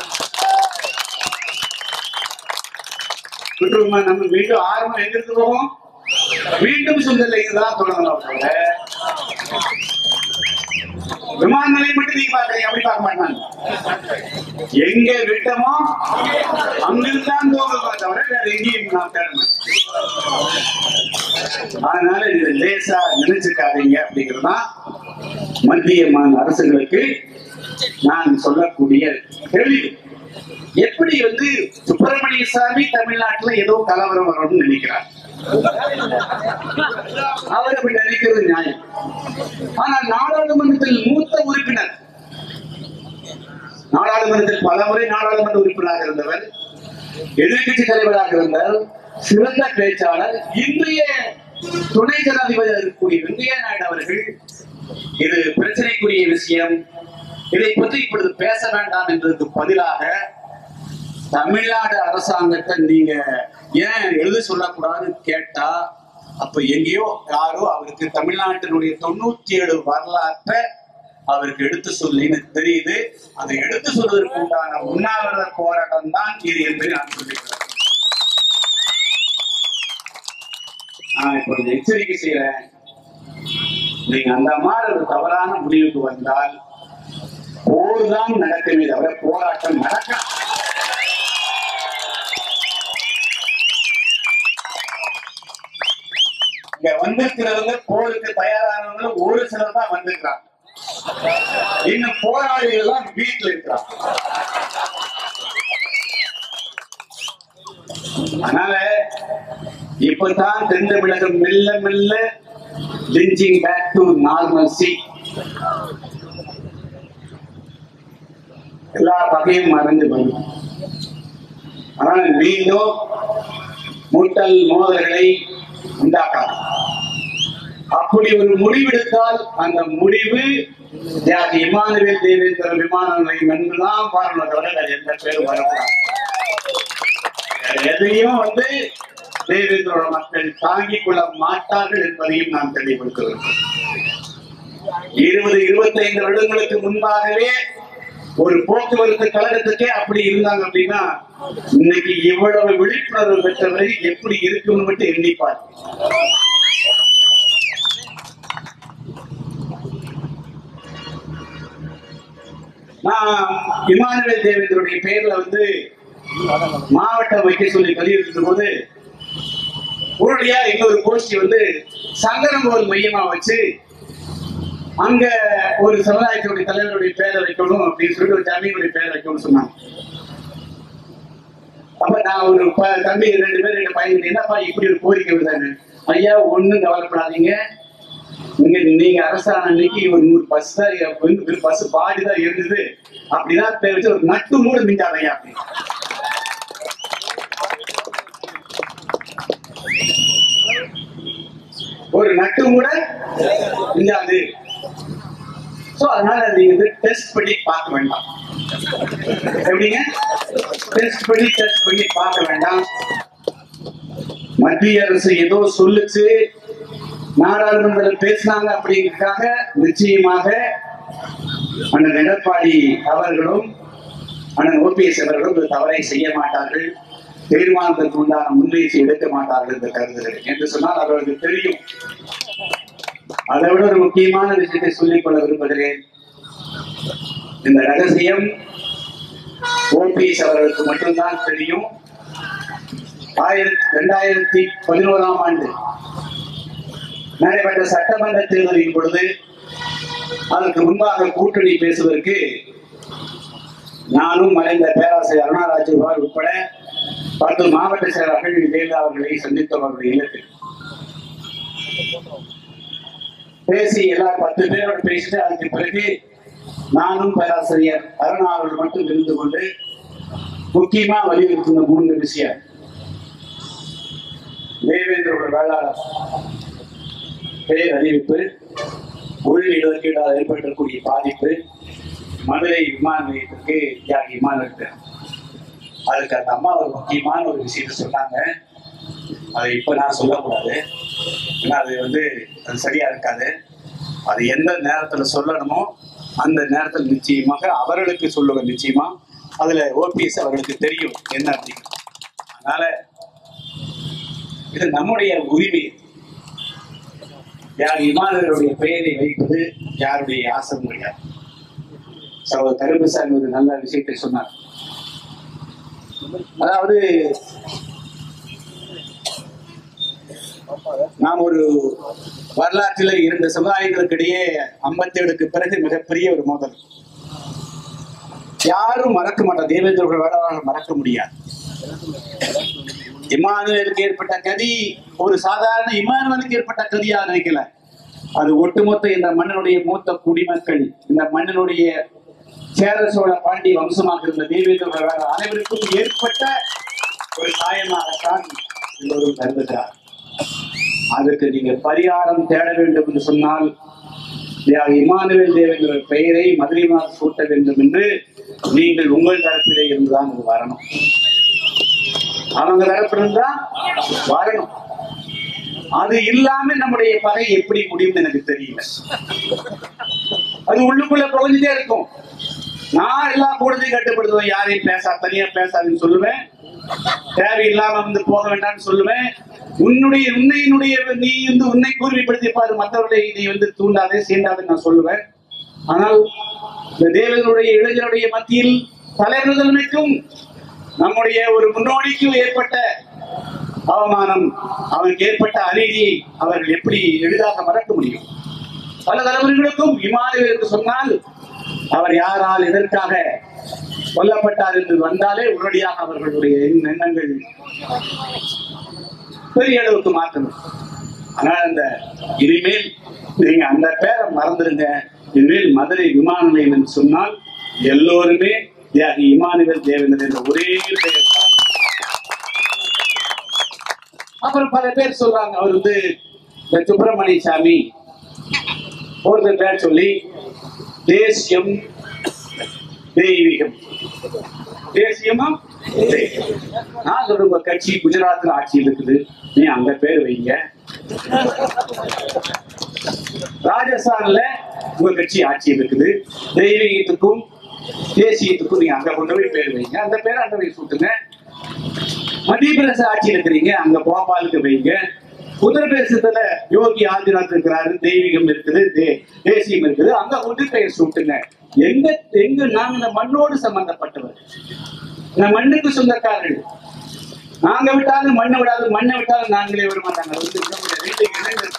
விட்டுருவோமா நம்ம மீண்டும் ஆரம்பம் எங்க இருந்து போவோம் மீண்டும் சுந்தரலிங்கம் தான் தொடங்கலாம் தவிர விமான நிலையம் மட்டும் நீங்க பாக்குறீங்க அப்படி பார்க்க மாட்டாங்க எங்க விட்டமோ அங்கிருந்தான் போகலாம் தவிர வேற எங்கேயும் நான் தேட மாட்டேன் அதனால இது லேசா நினைச்சுக்காதீங்க அப்படிங்கறதுதான் மத்திய மாநில அரசுகளுக்கு நான் சொல்லக்கூடிய கேள்வி எப்படி வந்து சுப்பிரமணிய சாமி தமிழ்நாட்டுல ஏதோ கலவரம் வரும்னு நினைக்கிறார் அவர் அப்படி நினைக்கிறது நியாயம் ஆனால் நாடாளுமன்றத்தில் மூத்த உறுப்பினர் நாடாளுமன்றத்தில் பல முறை நாடாளுமன்ற உறுப்பினராக இருந்தவர் எதிர்கட்சி தலைவராக இருந்தார் சிறந்த பேச்சாளர் இன்றைய துணை ஜனாதிபதி இருக்கக்கூடிய வெங்கையா நாயுடு அவர்கள் இது பிரச்சனைக்குரிய விஷயம் இதை பற்றி இப்பொழுது பேச வேண்டாம் என்பதற்கு பதிலாக தமிழ்நாடு அரசாங்கத்தை நீங்க ஏன் எழுத சொல்லக்கூடாதுன்னு கேட்டா அப்ப எங்கேயோ யாரோ அவருக்கு தமிழ்நாட்டினுடைய தொண்ணூத்தி ஏழு வரலாற்றை அவருக்கு எடுத்து சொல்லின்னு தெரியுது அதை எடுத்து சொல்வதற்கு உண்டான உண்ணாவிரத போராட்டம் தான் இது என்பதை நான் சொல்லிக்கிறேன் நான் இப்ப ஒரு எச்சரிக்கை செய்யறேன் நீங்க அந்த மாதிரி ஒரு தவறான முடிவுக்கு வந்தால் போர் தான் நடக்குமே தவிர போராட்டம் நடக்க இங்க வந்திருக்கிறவங்க போருக்கு தயாரானவங்க ஒரு சிலர் தான் வந்திருக்கிறாங்க இன்னும் போராளிகள் எல்லாம் வீட்டுல இருக்கிறாங்க அதனால இப்பதான் தென் தமிழகம் மெல்ல மெல்ல லிஞ்சிங் பேக் டு நார்மல்சி எல்லா பகையும் மறந்து வரும் ஆனால் மீண்டும் மூட்டல் மோதல்களை உண்டாக்காது அப்படி ஒரு முடிவெடுத்தால் அந்த முடிவு தியாகி இமானுவேல் தேவேந்திர விமான நிலையம் என்றுதான் பாருங்க தவிர வேற எந்த பேரும் வரக்கூடாது வேற எதையும் வந்து தேவேந்திரோட மக்கள் தாங்கிக் கொள்ள மாட்டார்கள் என்பதையும் நான் தெளிவுபடுத்துகிறேன் இருபது இருபத்தி ஐந்து வருடங்களுக்கு முன்பாகவே ஒரு போக்குவரத்து கழகத்துக்கே அப்படி இருந்தாங்க அப்படின்னா இன்னைக்கு இவ்வளவு விழிப்புணர்வு பெற்றவரை எப்படி இருக்கும்னு மட்டும் எண்ணிப்பார் நான் இமானுவேல் தேவேந்திரோடைய பேர்ல வந்து மாவட்டம் வைக்க சொல்லி வலியுறுத்தும் போது உடனடியா இன்னொரு கோஷ்டி வந்து சங்கரங்கோல் மையமா வச்சு அங்க ஒரு சமுதாயத்தினுடைய தலைவருடைய பேரை வைக்கணும் அப்படின்னு சொல்லிட்டு ஒரு ஜமீனுடைய பேரை வைக்கணும்னு சொன்னாங்க அப்ப நான் ஒரு ப- தம்பி ரெண்டு பேர் ரெண்டு பையன் என்னப்பா இப்படி ஒரு கோரிக்கை விடுறாங்க ஐயா ஒண்ணும் கவலைப்படாதீங்க நீங்க நீங்க அரசாண அன்னைக்கு ஒரு நூறு பஸ் தான் பஸ் பாடி தான் இருந்தது அப்படிதான் பேர் வச்சு ஒரு நட்டு மூட மிஞ்சாதையா அப்படி ஒரு நட்டு மூட மிஞ்சாது சோ அதனால நீங்க வந்து டெஸ்ட் பண்ணி பார்க்க வேண்டாம் எப்படிங்க டெஸ்ட் பண்ணி டெஸ்ட் பண்ணி பார்க்க வேண்டாம் மத்திய அரசு ஏதோ சொல்லுச்சு நாடாளுமன்றத்தில் பேசினாங்க அப்படிங்கிறதுக்காக நிச்சயமாக அண்ணன் எடப்பாடி அவர்களும் அண்ணன் ஓபிஎஸ் அவர்களும் இந்த தவறை செய்ய மாட்டார்கள் தீர்மானத்திற்கு உண்டான முன்முயற்சி எடுக்க மாட்டார்கள் என்று கருதுகிறேன் என்று சொன்னால் அவர்களுக்கு தெரியும் அதை விட ஒரு முக்கியமான விஷயத்தை சொல்லிக் கொள்ள விரும்புகிறேன் இந்த ரகசியம் ஓபிஎஸ் அவர்களுக்கு மட்டும்தான் தெரியும் ஆயிரத்தி ரெண்டாயிரத்தி பதினோராம் ஆண்டு நடைபெற்ற சட்டமன்ற தேர்தலின் பொழுது அதற்கு முன்பாக கூட்டணி பேசுவதற்கு நானும் மறைந்த பேராசிரியர் அருணாராஜ்குமார் உட்பட பத்து மாவட்ட செயலாளர்கள் ஜெயலலிதா அவர்களை சந்தித்தோம் அவருடைய இல்லத்தில் பேசி எல்லா பத்து பேரோட பேசிட்டு அதுக்கு பிறகு நானும் பேராசிரியர் அருணா அவர்கள் மட்டும் இருந்து கொண்டு முக்கியமா வலியுறுத்தின மூன்று விஷயம் தேவேந்திரோட வேளாளர் பெயர் அறிவிப்பு உள் இடஒதுக்கீடால் ஏற்பட்டிருக்கக்கூடிய பாதிப்பு மதுரை விமான நிலையத்திற்கு தியாகி விமான நிலையத்தில் அதுக்கு அந்த அம்மா ஒரு முக்கியமான ஒரு விஷயத்தை சொன்னாங்க அதை இப்ப நான் சொல்லக்கூடாது ஏன்னா அது வந்து அது சரியா இருக்காது அது எந்த நேரத்துல சொல்லணுமோ அந்த நேரத்தில் நிச்சயமாக அவர்களுக்கு சொல்லுவேன் நிச்சயமா அதுல ஓபிஎஸ் அவர்களுக்கு தெரியும் என்ன அப்படின்னு அதனால இது நம்முடைய உரிமை யார் இமானுடைய பெயரை வைப்பது யாருடைய ஆசம் கிடையாது சகோதரர் கருப்பசாமி ஒரு நல்ல விஷயத்தை சொன்னார் அதாவது நாம் ஒரு வரலாற்றில் இரண்டு சமுதாயங்களுக்கு இடையே ஐம்பத்தி ஏழுக்கு பிறகு மிகப்பெரிய ஒரு மோதல் யாரும் மறக்க மாட்டார் தேவேந்திர குல வேளாளர் மறக்க முடியாது இமானுவேலுக்கு ஏற்பட்ட கதி ஒரு சாதாரண இமானுவேலுக்கு ஏற்பட்ட கதியா நினைக்கல அது ஒட்டுமொத்த இந்த மண்ணினுடைய மூத்த குடிமக்கள் இந்த மண்ணினுடைய சேர சோழ பாண்டிய வம்சமாக இருந்த தேவேந்திர குல வேளாளர் அனைவருக்கும் ஏற்பட்ட ஒரு காயமாகத்தான் எல்லோரும் கருதுகிறார் அதற்கு நீங்க பரிகாரம் தேட வேண்டும் என்று சொன்னால் தியாக இமானுவேல் தேவங்கிற பெயரை மதுரை மாதம் சூட்ட வேண்டும் என்று நீங்கள் உங்கள் தரப்பிலே இருந்துதான் அது வரணும் அவங்க தரப்பிலிருந்து தான் வரணும் அது இல்லாம நம்முடைய பகை எப்படி முடியும்னு எனக்கு தெரியல அது உள்ளுக்குள்ள புகஞ்சுட்டே இருக்கும் நான் எல்லா கூடத்தையும் கட்டுப்படுத்துவேன் யாரையும் பேசா தனியா பேசாதுன்னு சொல்லுவேன் தேவையில்லாம வந்து போக வேண்டாம்னு சொல்லுவேன் உன்னுடைய உன்னையினுடைய நீ வந்து உன்னை கூர்மைப்படுத்தி பாரு மற்றவர்களை நீ வந்து தூண்டாதே சீண்டாதே நான் சொல்லுவேன் ஆனால் இந்த தேவனுடைய இளைஞருடைய மத்தியில் தலைவர்களுக்கும் நம்முடைய ஒரு முன்னோடிக்கும் ஏற்பட்ட அவமானம் அவனுக்கு ஏற்பட்ட அநீதியை அவர்கள் எப்படி எளிதாக மறக்க முடியும் பல தலைவர்களுக்கும் இமானுவேல் என்று சொன்னால் அவர் யாரால் எதற்காக கொல்லப்பட்டார் என்று வந்தாலே உடனடியாக அவர்களுடைய எண்ண- எண்ணங்கள் பெரிய அளவுக்கு மாற்றணும் ஆனால் அந்த இனிமேல் நீங்க அந்த பேரை மறந்துடுங்க இனிமேல் மதுரை விமான நிலையம் என்று சொன்னால் எல்லோருமே தியாகி இமானுவேல் தேவேந்திரன் என்ற ஒரே பெயர் தான் அப்புறம் பல பேர் சொல்றாங்க அவர் வந்து இந்த சுப்பிரமணிய சாமி ஒருத்தர் பேர் சொல்லி தேசியம் தெய்வீகம் தேசியமா தெய்வீகம். நான் சொல்ற உங்க கட்சி குஜராத்ல ஆட்சியில் இருக்குது நீ அங்க பேர் வைங்க ராஜஸ்தான்ல உங்க கட்சி ஆட்சியில் இருக்குது தெய்வீகத்துக்கும் தேசியத்துக்கும் நீங்க அங்க கொண்டு போய் பேர் வைங்க அந்த பேரை அங்க போய் சூட்டுங்க மத்திய பிரதேச ஆட்சியில் இருக்கிறீங்க அங்க போபாலுக்கு வைங்க உத்தரப்பிரதேசத்துல யோகி ஆதிநாத் இருக்கிறாரு தெய்வீகம் இருக்குது தே- தேசியம் இருக்குது அங்க கொண்டு பெயர் சூட்டுங்க எங்க எங்க நாங்க இந்த மண்ணோடு சம்பந்தப்பட்டவர் இந்த மண்ணுக்கு சொந்தக்காரர்கள் நாங்க விட்டாலும் மண்ணை விடாது மண்ணை விட்டாலும் நாங்களே விட மாட்டாங்க அது வந்து நம்முடைய ரெண்டு இணைந்து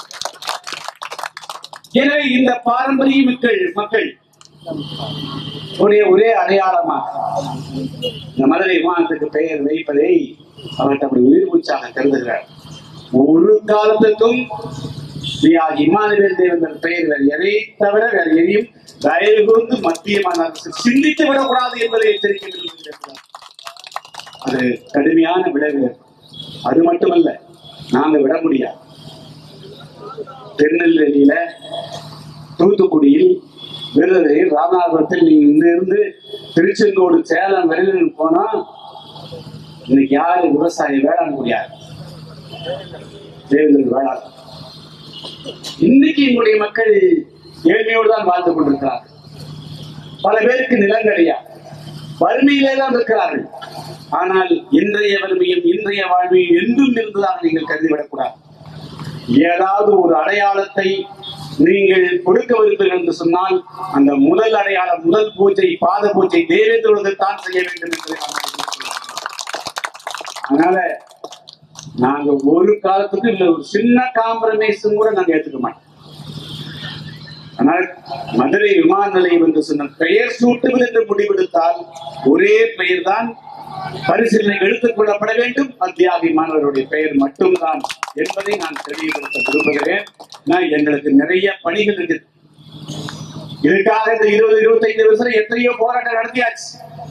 எனவே இந்த பாரம்பரிய மக்கள் மக்கள் உடைய ஒரே அடையாளமாக இந்த மதுரை விமானத்துக்கு பெயர் வைப்பதை அவர் தம்முடைய உயிர் மூச்சாக கருதுகிறார் ஒரு காலத்துக்கும் தியாகி இமானுவேல் தேவந்தர் பெயர் வேறு எதை தவிர வேறு எதையும் தயவு கூர்ந்து மத்திய மாநில அரசு சிந்தித்து விடக்கூடாது என்பதை எச்சரிக்கை விடுக்கிறார். அது கடுமையான விளைவு அது மட்டுமல்ல நாங்க விட முடியாது திருநெல்வேலியில தூத்துக்குடியில் விருதுரையில் ராமநாதபுரத்தில் நீங்க இங்க இருந்து திருச்செங்கோடு சேலம் வரையில் போனா இன்னைக்கு யாரு விவசாயி வேளாண் முடியாது தேவேந்திரன் வேளாண் இன்னைக்கு எங்களுடைய மக்கள் ஏழ்மையோடு தான் வாழ்ந்து கொண்டிருக்கிறார்கள் பல பேருக்கு நிலம் கிடையாது வறுமையிலே தான் இருக்கிறார்கள் ஆனால் இன்றைய வறுமையும் இன்றைய வாழ்வையும் என்றும் இருந்ததாக நீங்கள் கருதிவிடக்கூடாது ஏதாவது ஒரு அடையாளத்தை நீங்கள் கொடுக்க விரும்புகிறீர்கள் என்று சொன்னால் அந்த முதல் அடையாளம் முதல் பூஜை பாத பூஜை தேவேந்திரனுக்கு தான் செய்ய வேண்டும் என்பதை நான் தெரிவித்துக் அதனால நாங்க ஒரு காலத்துக்கு இல்ல ஒரு சின்ன காம்ப்ரமைஸும் கூட நாங்க ஏத்துக்க மாட்டோம் ஆனால் மதுரை விமான நிலையம் என்று சொன்ன பெயர் சூட்டுவது என்று முடிவெடுத்தால் ஒரே பெயர் தான் பரிசீலனை எடுத்துக் கொள்ளப்பட வேண்டும் அத்தியாகி மாணவருடைய பெயர் மட்டும்தான் என்பதை நான் தெளிவுபடுத்த விரும்புகிறேன் நான் எங்களுக்கு நிறைய பணிகள் இருக்கு இதுக்காக இந்த இருபது இருபத்தைந்து வருஷம் எத்தனையோ போராட்டம் நடத்தியாச்சு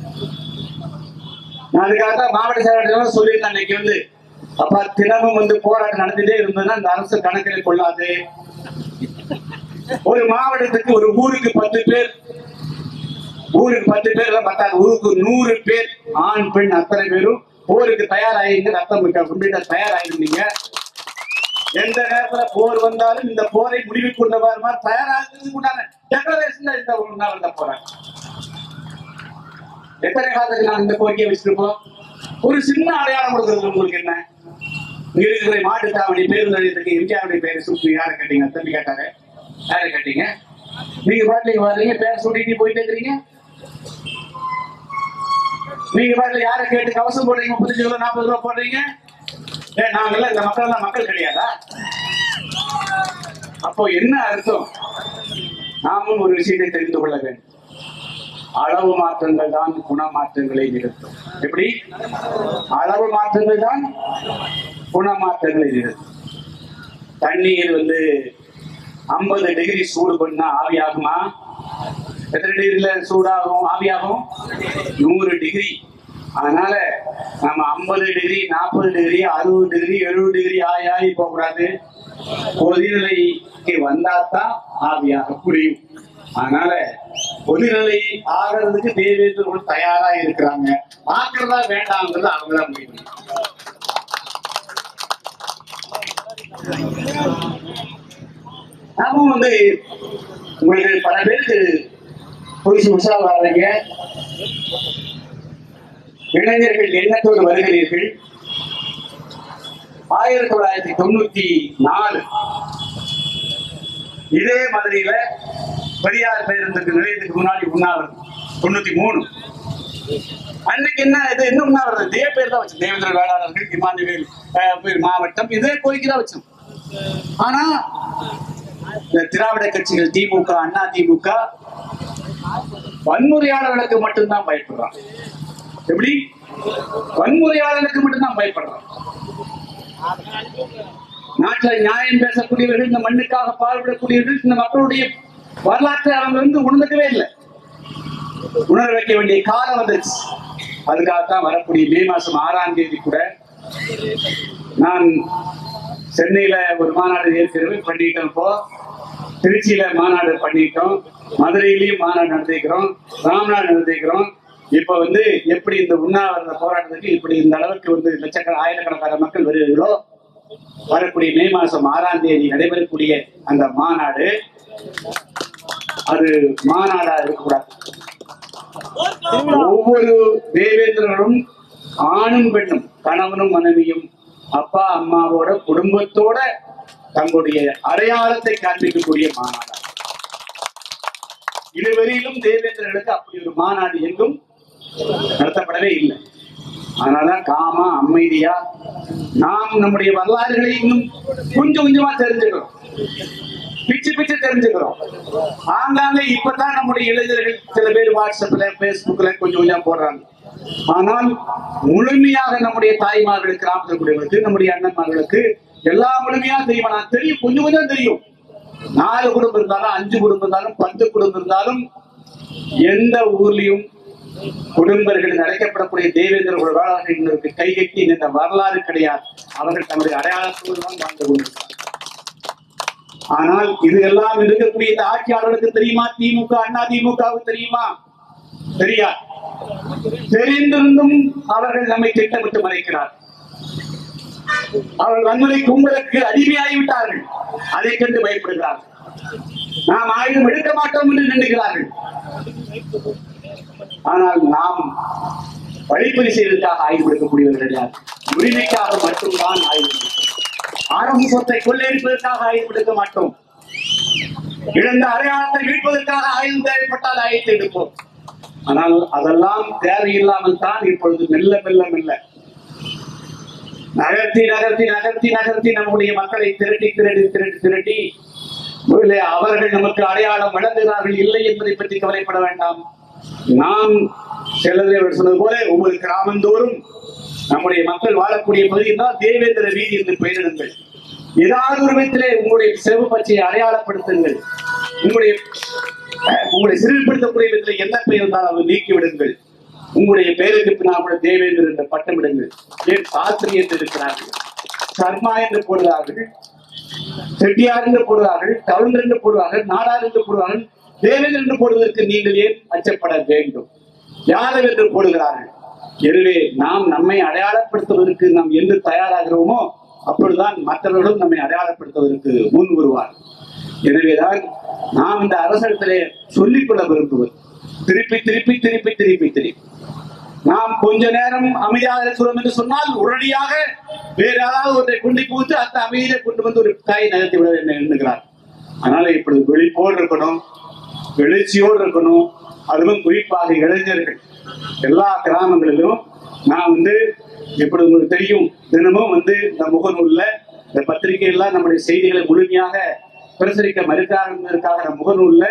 நான் அதுக்காக தான் மாவட்ட செயலாளர் சொல்லியிருந்தேன் அன்னைக்கு வந்து அப்ப தினமும் வந்து போராட்டம் நடந்துட்டே இருந்ததுன்னா இந்த அரசு கணக்கில் கொள்ளாது ஒரு மாவட்டத்துக்கு ஒரு ஊருக்கு பத்து பேர் ஊருக்கு பத்து பேர் இல்ல பத்தாது ஊருக்கு நூறு பேர் ஆண் பெண் அத்தனை பேரும் போருக்கு தயாராகிங்க ரத்தம் கம்ப்ளீட்டா தயாராகிருந்தீங்க எந்த நேரத்துல போர் வந்தாலும் இந்த போரை முடிவுக்கு கொண்டு வருமாறு தயாராகிறதுக்கு உண்டான டெக்ளரேஷன் இந்த ஒரு நாள் வந்த போறாங்க எத்தனை காலத்துக்கு நான் இந்த கோரிக்கையை வச்சிருப்போம் ஒரு சின்ன அடையாளம் கொடுக்கறது உங்களுக்கு என்ன இங்க இருக்கிற மாட்டு தாவணி பேருந்து நிலையத்துக்கு எம்ஜிஆருடைய பேரை சுற்றி யாரை கேட்டீங்க தம்பி கேட்டாரு யாரை கேட்டீங்க நீங்க பாட்டுல வர்றீங்க பேர் சொல்லிட்டு போயிட்டு இருக்கிறீங்க நீங்க பாட்டுல யாரை கேட்டு கவசம் போடுறீங்க முப்பத்தஞ்சு ரூபா நாற்பது ரூபா போடுறீங்க ஏ நாங்கெல்லாம் இந்த மக்கள் எல்லாம் மக்கள் கிடையாதா அப்போ என்ன அர்த்தம் நாமும் ஒரு விஷயத்தை தெரிந்து கொள்ள வேண்டும் அளவு மாற்றங்கள் தான் குணமாற்றங்களை நிறுத்தும் எப்படி அளவு மாற்றங்கள் தான் குணமாற்றங்களை நிறுத்தும் தண்ணீர் வந்து ஐம்பது டிகிரி சூடு பண்ணா ஆவியாகுமா எத்தனை டிகிரில சூடாகும் ஆவியாகும் நூறு டிகிரி அதனால நம்ம ஐம்பது டிகிரி நாற்பது டிகிரி அறுபது டிகிரி எழுபது டிகிரி ஆகி ஆகி போகக்கூடாது கொதிநிலைக்கு வந்தாதான் ஆவியாக புரியும் அதனால கொதிநிலை ஆகிறதுக்கு தேவேந்திரர்கள் தயாரா இருக்கிறாங்க ஆக்கிறதா வேண்டாங்கிறது அவங்க தான் முடிவு பண்ணணும். நாமும் வந்து உங்களுக்கு பல பேருக்கு புதுசு புதுசா வர்றீங்க இளைஞர்கள் எண்ணத்தோடு வருகிறீர்கள் ஆயிரத்தி தொள்ளாயிரத்தி தொண்ணூத்தி நாலு இதே மதுரையில பெரியார் பேருந்துக்கு நிலையத்துக்கு முன்னாடி உண்ணாவிரதம் தொண்ணூத்தி மூணு அன்னைக்கு என்ன இது என்ன உண்ணாவிரதம் இதே பேர் தான் வச்சோம் தேவேந்திர வேளாளர்கள் இமானுவேல் அஹ், மாவட்டம் இதே கோரிக்கை தான் வச்சோம் ஆனா இந்த திராவிட கட்சிகள் திமுக அண்ணா திமுக வன்முறையாளர்களுக்கு மட்டும்தான் பயப்படுறான் எப்படி வன்முறையாளர்களுக்கு மட்டும்தான் பயப்படுறான் நாட்டில் நியாயம் பேசக்கூடியவர்கள் இந்த மண்ணுக்காக பாடுபடக்கூடியவர்கள் இந்த மக்களுடைய வரலாற்றை அவங்க வந்து உணர்ந்துக்கவே இல்லை உணர வைக்க வேண்டிய காலம் வந்துருச்சு அதுக்காகத்தான் வரக்கூடிய மே மாசம் ஆறாம் தேதி கூட நான் சென்னையில ஒரு மாநாடு ஏற்கனவே பண்ணிட்டோம் இப்போ திருச்சியில மாநாடு பண்ணிட்டோம் மதுரையிலயும் மாநாடு நடத்திக்கிறோம் ராம்நாடு நடத்திக்கிறோம் இப்ப வந்து எப்படி இந்த உண்ணாவிரத போராட்டத்துக்கு இப்படி இந்த அளவுக்கு வந்து லட்சக்கண ஆயிரக்கணக்கான மக்கள் வருகிறீர்களோ வரக்கூடிய மே மாசம் ஆறாம் தேதி நடைபெறக்கூடிய அந்த மாநாடு அது மாநாடா இருக்கக்கூடாது ஒவ்வொரு தேவேந்திரனும் ஆணும் பெண்ணும் கணவனும் மனைவியும் அப்பா அம்மாவோட குடும்பத்தோட தங்களுடைய அடையாளத்தை காண்பிக்கக்கூடிய மாநாடு இதுவரையிலும் தேவேந்திரர்களுக்கு அப்படி ஒரு மாநாடு எங்கும் நடத்தப்படவே இல்லை அதனாலதான் காமா அமைதியா நாம் நம்முடைய வரலாறுகளை இன்னும் கொஞ்சம் கொஞ்சமா தெரிஞ்சுக்கிறோம் பிச்சு பிச்சு தெரிஞ்சுக்கிறோம் ஆங்காங்கே இப்பதான் நம்முடைய இளைஞர்கள் சில பேர் வாட்ஸ்அப்ல பேஸ்புக்ல கொஞ்சம் கொஞ்சம் போடுறாங்க ஆனால் முழுமையாக நம்முடைய தாய்மார்களுக்கு கிராமத்தில் கூடியவர்களுக்கு நம்முடைய அண்ணன்மார்களுக்கு எல்லா முழுமையா தெரியும் நான் தெரியும் கொஞ்சம் கொஞ்சம் தெரியும் நாலு குடும்பம் இருந்தாலும் அஞ்சு குடும்பம் இருந்தாலும் பத்து குடும்பம் இருந்தாலும் எந்த ஊர்லயும் குடும்பர்கள் அழைக்கப்படக்கூடிய தேவேந்திர வேளாளர்களுக்கு கைகட்டி இந்த வரலாறு கிடையாது அவர்கள் தன்னுடைய அடையாளத்தோடு தான் வாழ்ந்து கொண்டிருக்கிறார் ஆனால் இது எல்லாம் இருக்கக்கூடிய இந்த ஆட்சியாளர்களுக்கு தெரியுமா திமுக அண்ணா திமுகவுக்கு தெரியுமா தெரியாது தெரிந்திருந்தும் அவர்கள் நம்மை திட்டமிட்டு மறைக்கிறார் அவர்கள் வன்முறை கும்பலுக்கு அடிமையாகிவிட்டார்கள் அதை கண்டு பயப்படுகிறார்கள் நாம் ஆயுதம் எடுக்க மாட்டோம் என்று நினைக்கிறார்கள் ஆனால் நாம் வழிப்பறி செய்வதற்காக ஆயுதம் எடுக்கக்கூடியவர்கள் கிடையாது உரிமைக்காக மட்டும்தான் ஆயுதம் எடுக்கிறோம். ஆரம்ப சொத்தை கொள்ளையடிப்பதற்காக ஆயுதம் எடுக்க மாட்டோம் இழந்த அடையாளத்தை மீட்பதற்காக ஆயுதம் தேவைப்பட்டால் ஆயுதத்தை எடுப்போம் ஆனால் அதெல்லாம் தேவையில்லாமல் தான் இப்பொழுது மெல்ல மெல்ல மெல்ல நகர்த்தி நகர்த்தி நகர்த்தி நகர்த்தி நம்முடைய மக்களை திரட்டி திரட்டி திரட்டி திரட்டி முதலிலே அவர்கள் நமக்கு அடையாளம் வழங்குகிறார்கள் இல்லை என்பதை பற்றி கவலைப்பட வேண்டாம் நாம் செல்லதிலே அவர் சொன்னது போல ஒவ்வொரு கிராமந்தோறும் நம்முடைய மக்கள் வாழக்கூடிய பகுதியில் தான் தேவேந்திர வீதி என்று பெயரிடுங்கள் ஏதாவது ஒரு விதத்திலே உங்களுடைய சிறப்பு பச்சையை அடையாளப்படுத்துங்கள் உங்களுடைய அஹ், உங்களை சிறுபடுத்தக்கூடிய விதத்தில் என்ன பெயர் இருந்தாலும் அதை நீக்கி விடுங்கள் உங்களுடைய பெயருக்கு பின்னால் கூட தேவேந்திர என்ற பட்டமிடுங்கள் ஏன் சாஸ்திரி என்று இருக்கிறார்கள் சர்மா என்று போடுகிறார்கள் செட்டியார் என்று போடுவார்கள் கவுண்டர் என்று போடுவார்கள் நாடார் என்று போடுவார்கள் தேவேந்திரன் என்று போடுவதற்கு நீங்கள் ஏன் அச்சப்பட வேண்டும் யாதவ் என்று போடுகிறார்கள் எனவே நாம் நம்மை அடையாளப்படுத்துவதற்கு நாம் என்று தயாராகிறோமோ அப்பொழுதுதான் மற்றவர்களும் நம்மை அடையாளப்படுத்துவதற்கு முன் வருவார் எனவேதான் நாம் இந்த அரசிடத்திலே சொல்லிக்கொள்ள விரும்புவது திருப்பி திருப்பி திருப்பி திருப்பி திருப்பி நாம் கொஞ்ச நேரம் அமைதியாக இருக்கிறோம் என்று சொன்னால் உடனடியாக வேற யாராவது ஒன்றை குண்டி பூத்து அந்த அமைதியை கொண்டு வந்து ஒரு காய் நகர்த்தி விட என்ன எண்ணுகிறார் அதனால இப்பொழுது விழிப்போடு இருக்கணும் எழுச்சியோடு இருக்கணும் அதுவும் குறிப்பாக இளைஞர்கள் எல்லா கிராமங்களிலும் நான் வந்து எப்படி உங்களுக்கு தெரியும் தினமும் வந்து இந்த முகநூல்ல இந்த பத்திரிகையெல்லாம் நம்முடைய செய்திகளை முழுமையாக பிரசரிக்க மறுக்காக என்பதற்காக நம்ம முகநூல்ல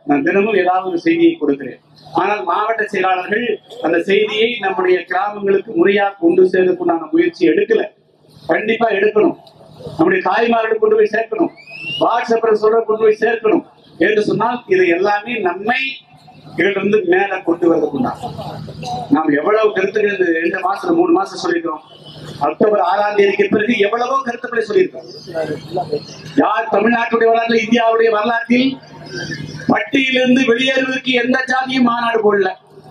நான் தினமும் ஏதாவது ஒரு செய்தியை கொடுக்கிறேன் ஆனால் மாவட்ட செயலாளர்கள் அந்த செய்தியை நம்முடைய கிராமங்களுக்கு முறையாக கொண்டு சேர்க்கணும்னான முயற்சி எடுக்கல கண்டிப்பா எடுக்கணும் நம்முடைய தாய்மார்கள் கொண்டு போய் சேர்க்கணும் வாட்ஸ்அப்ல சொல்ற கொண்டு போய் சேர்க்கணும் என்று சொன்னால் இது எல்லாமே நம்மை இதிலிருந்து மேல கொண்டு வரதுக்குண்டான் நாம் எவ்வளவு கருத்துக்கள் இந்த ரெண்டு மாசம் மூணு மாசம் சொல்லியிருக்கிறோம் அக்டோபர் ஆறாம் தேதிக்கு பிறகு எவ்வளவோ கருத்துக்களை சொல்லியிருக்கோம் யார் தமிழ்நாட்டுடைய வரலாறு இந்தியாவுடைய வரலாற்றில் பட்டியலிருந்து வெளியேறுவதற்கு எந்த ஜாதியும் மாநாடு போடல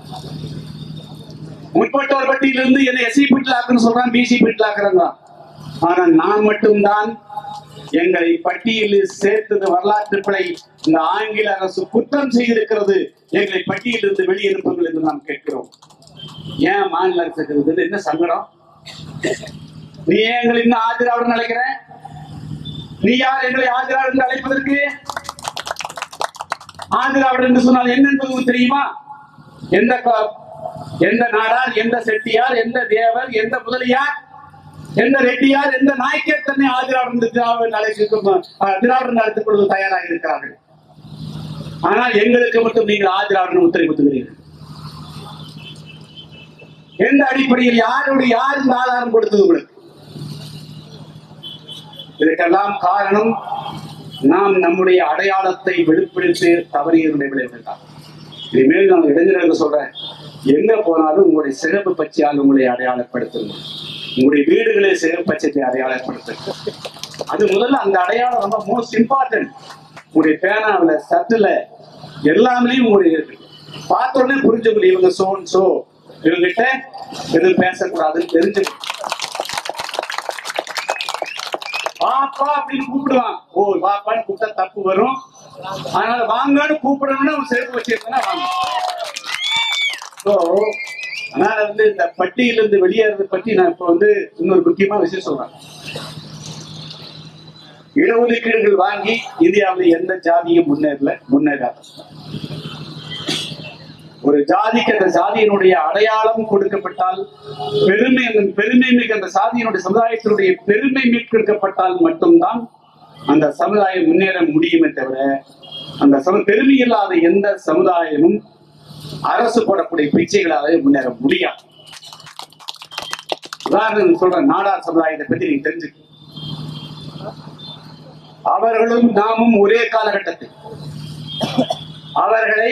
முற்பட்டோர் பட்டியலிருந்து என்ன எஸ்சி பீட்டில் சொல்றான் பிசி பீட்டில் ஆக்குறாங்க ஆனா நான் மட்டும்தான் எங்களை பட்டியலில் சேர்த்தது வரலாற்று பிழை இந்த ஆங்கில அரசு குற்றம் செய்திருக்கிறது எங்களை பட்டியலிருந்து வெளியேறுப்புங்கள் என்று நாம் கேட்கிறோம் ஏன் மாநில அரசுக்கு இருக்குது என்ன சங்கடம் நீ ஏன் எங்களை இன்னும் ஆஜராவுடன் அழைக்கிற நீ யார் எங்களை ஆஜராவுடன் என்று அழைப்பதற்கு ஆந்திராவிட என்று சொன்னால் என்ன என்பது உங்களுக்கு தெரியுமா எந்த க- எந்த நாடார் எந்த செட்டியார் எந்த தேவர் எந்த முதலியார் எந்த ரெட்டியார் எந்த நாய்க்கர் தன்னை ஆதிராவிட திராவிட அழைக்கும் திராவிடன் அழைத்துக் கொள்வது தயாராக இருக்கிறார்கள் ஆனால் எங்களுக்கு மட்டும் நீங்கள் ஆதிராவிடன் உத்தரவிட்டுகிறீர்கள் எந்த அடிப்படையில் யாருடைய யார் இந்த ஆதாரம் கொடுத்தது உங்களுக்கு இதற்கெல்லாம் காரணம் நாம் நம்முடைய அடையாளத்தை வெளிப்படுத்தி தவறியதனுடைய விளைவுகள் தான் இனிமேல் நான் இளைஞர்களுக்கு சொல்றேன் எங்க போனாலும் உங்களுடைய சிறப்பு பச்சையால் உங்களை அடையாளப்படுத்துங்க உங்களுடைய வீடுகளை சிறப்பு பச்சத்தை அடையாளப்படுத்துங்க அது முதல்ல அந்த அடையாளம் ரொம்ப மோஸ்ட் இம்பார்ட்டன்ட் உங்களுடைய பேனாவில் சத்துல எல்லாமே உங்களுடைய இருக்கு பார்த்த உடனே புரிஞ்சுக்கணும் இவங்க சோன் சோ இவங்கிட்ட எதுவும் பேசக்கூடாதுன்னு தெரிஞ்சுக்கணும் வாப்பா அப்படின்னு கூப்பிடுவான் ஓ வாப்பான்னு கூப்பிட்டா தப்பு வரும் அதனால வாங்கன்னு கூப்பிடணும்னு அவன் செருப்பு வச்சிருந்தா வாங்க ஸோ அதனால வந்து இந்த பட்டியலிருந்து வெளியேறதை பத்தி நான் இப்ப வந்து இன்னொரு முக்கியமான விஷயம் சொல்றேன் இடஒதுக்கீடுகள் வாங்கி இந்தியாவில் எந்த ஜாதியும் முன்னேறல முன்னேறாது ஒரு ஜாதிக்கு அந்த ஜாதியினுடைய அடையாளம் கொடுக்கப்பட்டால் பெருமை அந்த பெருமை மிகு அந்த சாதியினுடைய சமுதாயத்தினுடைய பெருமை மீட்கெடுக்கப்பட்டால் மட்டும்தான் அந்த சமுதாயம் முன்னேற முடியுமே தவிர அந்த சம பெருமை இல்லாத எந்த சமுதாயமும் அரசு போடக்கூடிய பிச்சைகளாலே முன்னேற முடியாது உதாரணம் சொல்றேன் நாடார் சமுதாயத்தை பத்தி நீங்க தெரிஞ்சுக்க அவர்களும் நாமும் ஒரே காலகட்டத்தில் அவர்களை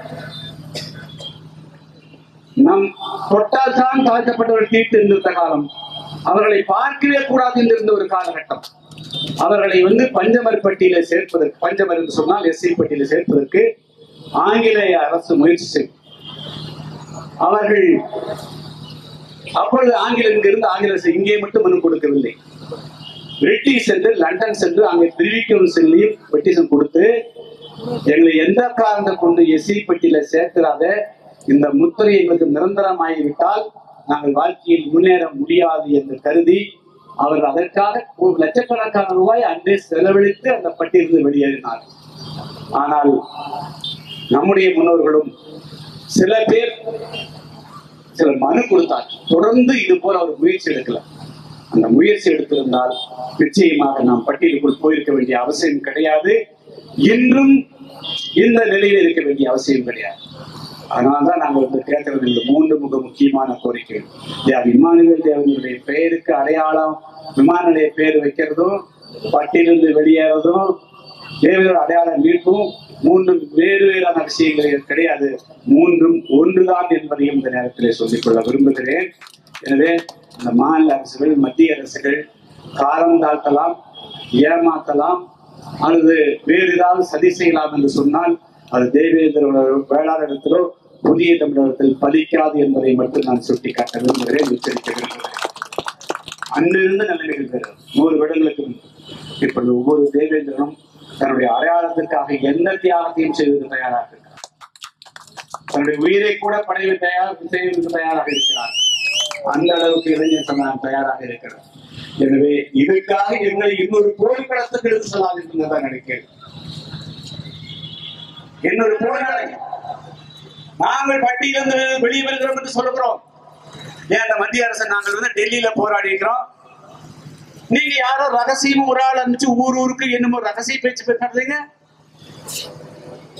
நம் தொட்டால் தான் தாழ்த்தப்பட்டவர் தீர்த்து இருந்திருந்த காலம் அவர்களை பார்க்கவே கூடாது என்று இருந்த ஒரு காலகட்டம் அவர்களை வந்து பஞ்சமர் பட்டியலை சேர்ப்பதற்கு பஞ்சமர் என்று சொன்னால் எஸ்சி பட்டியலை சேர்ப்பதற்கு ஆங்கிலேய அரசு முயற்சி செய்யும் அவர்கள் அப்பொழுது ஆங்கிலம் இங்கிருந்து ஆங்கில அரசு இங்கே மட்டும் மனு கொடுக்கவில்லை பிரிட்டிஷ் சென்று லண்டன் சென்று அங்கே பிரிவிக்கும் சொல்லி பெட்டிஷன் கொடுத்து எங்களை எந்த காரணத்தை கொண்டு எஸ்சி பட்டியல சேர்க்கிறாத இந்த முத்திரை எங்களுக்கு நிரந்தரமாகிவிட்டால் நாங்கள் வாழ்க்கையில் முன்னேற முடியாது என்று கருதி அவர் அதற்காக ஒரு லட்சக்கணக்கான ரூபாய் அன்றே செலவழித்து அந்த பட்டியலிருந்து வெளியேறினார் ஆனால் நம்முடைய முன்னோர்களும் சில பேர் சில மனு கொடுத்தார் தொடர்ந்து இது போல அவர் முயற்சி எடுக்கல அந்த முயற்சி எடுத்திருந்தால் நிச்சயமாக நாம் பட்டியலுக்குள் போயிருக்க வேண்டிய அவசியம் கிடையாது இன்றும் இந்த நிலையில் இருக்க வேண்டிய அவசியம் கிடையாது அதனால்தான் நாங்கள் வந்து கேட்கறது இந்த மூன்று மிக முக்கியமான கோரிக்கை தேவ இமானுவேல் தேவனுடைய பெயருக்கு அடையாளம் விமான நிலைய பெயர் வைக்கிறதும் பட்டியலிருந்து வெளியேறதும் தேவையோட அடையாளம் மீட்பும் மூன்றும் வேறு வேறான விஷயங்கள் கிடையாது மூன்றும் ஒன்றுதான் என்பதையும் இந்த நேரத்திலே சொல்லிக்கொள்ள விரும்புகிறேன் எனவே இந்த மாநில அரசுகள் மத்திய அரசுகள் காலம் தாழ்த்தலாம் ஏமாத்தலாம் அல்லது வேறு ஏதாவது சதி செய்யலாம் என்று சொன்னால் அது தேவேந்திர வேளாளரிடத்திலோ புதிய தமிழகத்தில் பலிக்காது என்பதை மட்டும் நான் சுட்டிக்காட்ட விரும்புகிறேன் எச்சரிக்க விரும்புகிறேன் அன்றிருந்த நிலைமைகள் வேறு நூறு வருடங்களுக்கு முன்பு. இப்பொழுது ஒவ்வொரு தேவேந்திரனும் தன்னுடைய அடையாளத்திற்காக எந்த தியாகத்தையும் செய்வதற்கு தயாராக இருக்கிறார் தன்னுடைய உயிரை கூட படைவு தயார் செய்வதற்கு தயாராக இருக்கிறார் அந்த அளவுக்கு இளைஞர் சமுதாயம் தயாராக இருக்கிறார் எனவே இதுக்காக எங்களை இன்னொரு போர்க்களத்துக்கு எடுத்து செல்லாது தான் நினைக்கிறேன் இன்னொரு போராளி நாங்கள் பட்டியலிருந்து வெளியே வருகிறோம் என்று சொல்லுகிறோம் ஏன் அந்த மத்திய அரசு நாங்கள் வந்து டெல்லியில போராடி இருக்கிறோம் நீங்க யாரோ ரகசியமா ஒரு ஆள் அனுப்பிச்சு ஊர் ஊருக்கு என்னமோ ரகசிய பேச்சு பேசுறீங்க